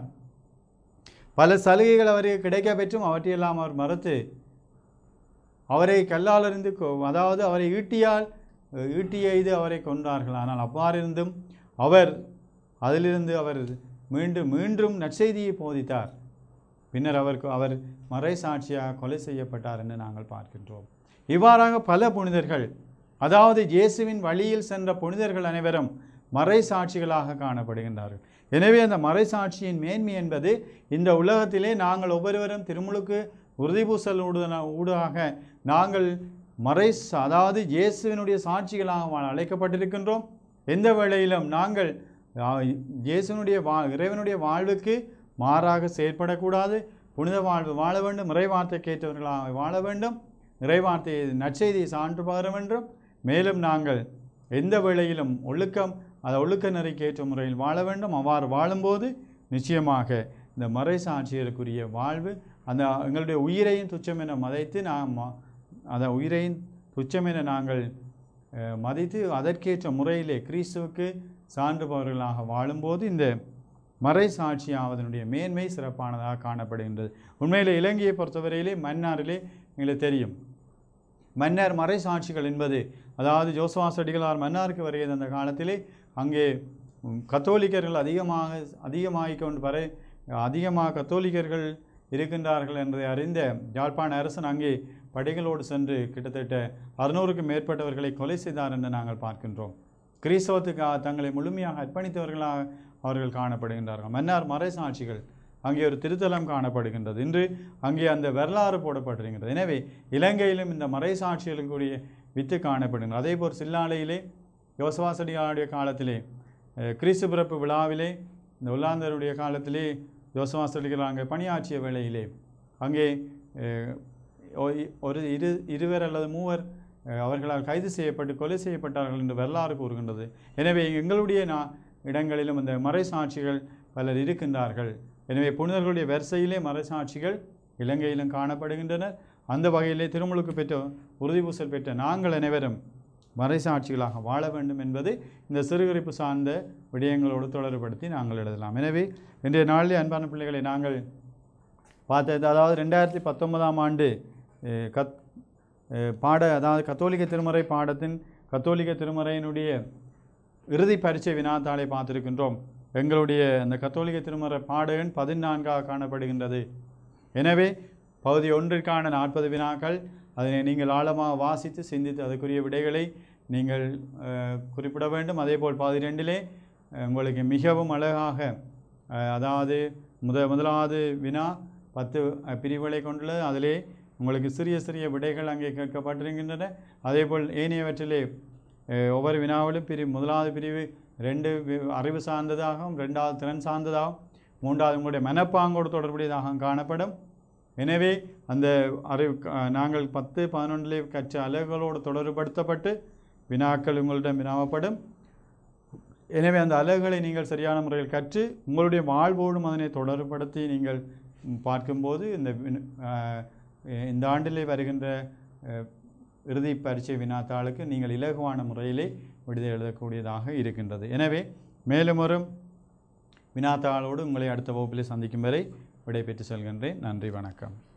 பல சலுகைகள் அவருக்கு கிடைக்க பெற்றும் அவற்றையெல்லாம் அவர் மறுத்து அவரை கல்லால் இருந்து கொ- அதாவது அவரை ஈட்டியால் அஹ், ஈட்டி எய்து அவரை கொன்றார்கள் ஆனால் அவ்வாறு இருந்தும் அவர் அதிலிருந்து அவர் மீண்டும் மீண்டும் நற்செய்தியை போதித்தார் பின்னர் அவருக்கு அவர் மறை சாட்சியாக கொலை செய்யப்பட்டார் என்று நாங்கள் பார்க்கின்றோம் இவ்வாறாக பல புனிதர்கள் அதாவது இயேசுவின் வழியில் சென்ற புனிதர்கள் அனைவரும் மறை சாட்சிகளாக காணப்படுகின்றார்கள் எனவே அந்த மறை சாட்சியின் மேன்மை என்பது இந்த உலகத்திலே நாங்கள் ஒவ்வொருவரும் திருமுழுக்கு உறுதிபூசல் ஊடுதன ஊடாக நாங்கள் மறை சா- அதாவது இயேசுவினுடைய சாட்சிகளாக வாழ அழைக்கப்பட்டிருக்கின்றோம் எந்த வேளையிலும் நாங்கள் ஆ, இயேசுனுடைய வா இறைவனுடைய வாழ்வுக்கு மாறாக செயற்படக்கூடாது புனித வாழ்வு வாழ வேண்டும் இறைவார்த்தை கேட்டவர்களாக வாழ வேண்டும் இறைவார்த்தையை நற்செய்தியை சான்று பகர வேண்டும் மேலும் நாங்கள் எந்த வேளையிலும் ஒழுக்கம் அதை ஒழுக்க நெறிக்கு ஏற்ற முறையில் வாழ வேண்டும் அவ்வாறு வாழும்போது நிச்சயமாக இந்த மறை சாட்சியருக்குரிய வாழ்வு அந்த எங்களுடைய உயிரையும் துச்சம் என மதைத்து நாம் ம- அந்த உயிரையும் துச்சம் என நாங்கள் அஹ், மதித்து அதற்கேற்ற முறையிலே கிறிஸ்துவுக்கு சான்றுபவர்களாக வாழும்போது இந்த மறை சாட்சியாவதனுடைய மேன்மை சிறப்பானதாக காணப்படுகின்றது உண்மையில் இலங்கையை பொறுத்தவரையிலே மன்னாரிலே எங்களுக்கு தெரியும் மன்னர் மறை சாட்சிகள் என்பது அதாவது ஜோசுவாஸ் அடிகளார் மன்னாருக்கு வருகிற அந்த காலத்திலே அங்கே ம், கத்தோலிக்கர்கள் அதிகமாக அதிகமாகிக் கொண்டு வரை அதிகமாக கத்தோலிக்கர்கள் இருக்கின்றார்கள் என்பதை அறிந்த யாழ்ப்பாண அரசன் அங்கே படைகளோடு சென்று கிட்டத்தட்ட அறுநூறுக்கும் மேற்பட்டவர்களை கொலை செய்தார் என்று நாங்கள் பார்க்கின்றோம் கிறிஸ்தவத்துக்காக தங்களை முழுமையாக அர்ப்பணித்தவர்களாக அவர்கள் காணப்படுகின்றார்கள் மன்னார் மறை சாட்சிகள் அங்கே ஒரு திருத்தலம் காணப்படுகின்றது இன்று அங்கே அந்த வரலாறு போடப்பட்டிருக்கின்றது எனவே இலங்கையிலும் இந்த மறை சாட்சிகளுக்குரிய வித்து காணப்படுகின்றது அதேபோல் சில்லாலையிலே யோசவாசடியாருடைய காலத்திலே அஹ், கிறிஸ்து பிறப்பு விழாவிலே இந்த உள்ளாந்தருடைய காலத்திலே யோசவாசடிகள் அங்கே பணியாற்றிய வேளையிலே அங்கே அஹ், ஒ- ஒரு இரு இருவர் அல்லது மூவர் அஹ், அவர்களால் கைது செய்யப்பட்டு கொலை செய்யப்பட்டார்கள் என்று வரலாறு கூறுகின்றது எனவே எங்களுடைய நா இடங்களிலும் இந்த மறைசாட்சிகள் பலர் இருக்கின்றார்கள் எனவே புனிதர்களுடைய வரிசையிலே மறைசாட்சிகள் இலங்கையிலும் காணப்படுகின்றனர் அந்த வகையிலே திருமுழுக்கு பெற்ற உறுதிபூசல் பெற்ற நாங்கள் அனைவரும் மறைசாட்சிகளாக வாழ வேண்டும் என்பது இந்த சிறுகுறிப்பு சார்ந்த விடயங்களோடு தொடர்புபடுத்தி நாங்கள் எழுதலாம் எனவே இன்றைய நாளிலே அன்பான பிள்ளைகளை நாங்கள் பார்த்தது அதாவது ரெண்டாயிரத்தி பத்தொன்பதாம் ஆண்டு அஹ், கத் அஹ், பாட அதாவது கத்தோலிக்க திருமறை பாடத்தின் கத்தோலிக்க திருமறையினுடைய இறுதி பரீட்சை வினாத்தாளை பார்த்திருக்கின்றோம் எங்களுடைய அந்த கத்தோலிக்க திருமறை பாட எண் பதினான்காக காணப்படுகின்றது எனவே பகுதி ஒன்றிற்கான நாற்பது வினாக்கள் அதனை நீங்கள் ஆழமாக வாசித்து சிந்தித்து அதுக்குரிய விடைகளை நீங்கள் அஹ், குறிப்பிட வேண்டும் அதேபோல் பகுதி ரெண்டிலே அஹ், உங்களுக்கு மிகவும் அழகாக அஹ், அதாவது முத முதலாவது வினா பத்து அஹ், பிரிவுகளை கொண்டுள்ளது அதிலே உங்களுக்கு சிறிய சிறிய விடைகள் அங்கே கேட்கப்பட்டிருக்கின்றன அதேபோல் ஏனையவற்றிலே அஹ், ஒவ்வொரு வினாவிலும் பிரிவு முதலாவது பிரிவு ரெண்டு வி- அறிவு சார்ந்ததாகவும் ரெண்டாவது திறன் சார்ந்ததாகவும் மூன்றாவது உங்களுடைய மனப்பாங்கோடு தொடர்புடையதாகவும் காணப்படும் எனவே அந்த அறிவு அஹ், நாங்கள் பத்து பதினொன்றிலே கற்ற அலகுகளோடு தொடர்புபடுத்தப்பட்டு வினாக்கள் உங்களிடம் வினாவப்படும் எனவே அந்த அலகுகளை நீங்கள் சரியான முறையில் கற்று உங்களுடைய வாழ்வோடும் அதனை தொடர்படுத்தி நீங்கள் ம், பார்க்கும்போது இந்த வினு- ஆஹ், இந்த ஆண்டிலே வருகின்ற அஹ், இறுதி பரீட்சை வினாத்தாளுக்கு நீங்கள் இலகுவான முறையிலே விடுதலை எழுதக்கூடியதாக இருக்கின்றது எனவே மேலும் ஒரு வினாத்தாளோடு உங்களை அடுத்த வகுப்பிலே சந்திக்கும் வரை விடைபெற்று செல்கின்றேன் நன்றி வணக்கம்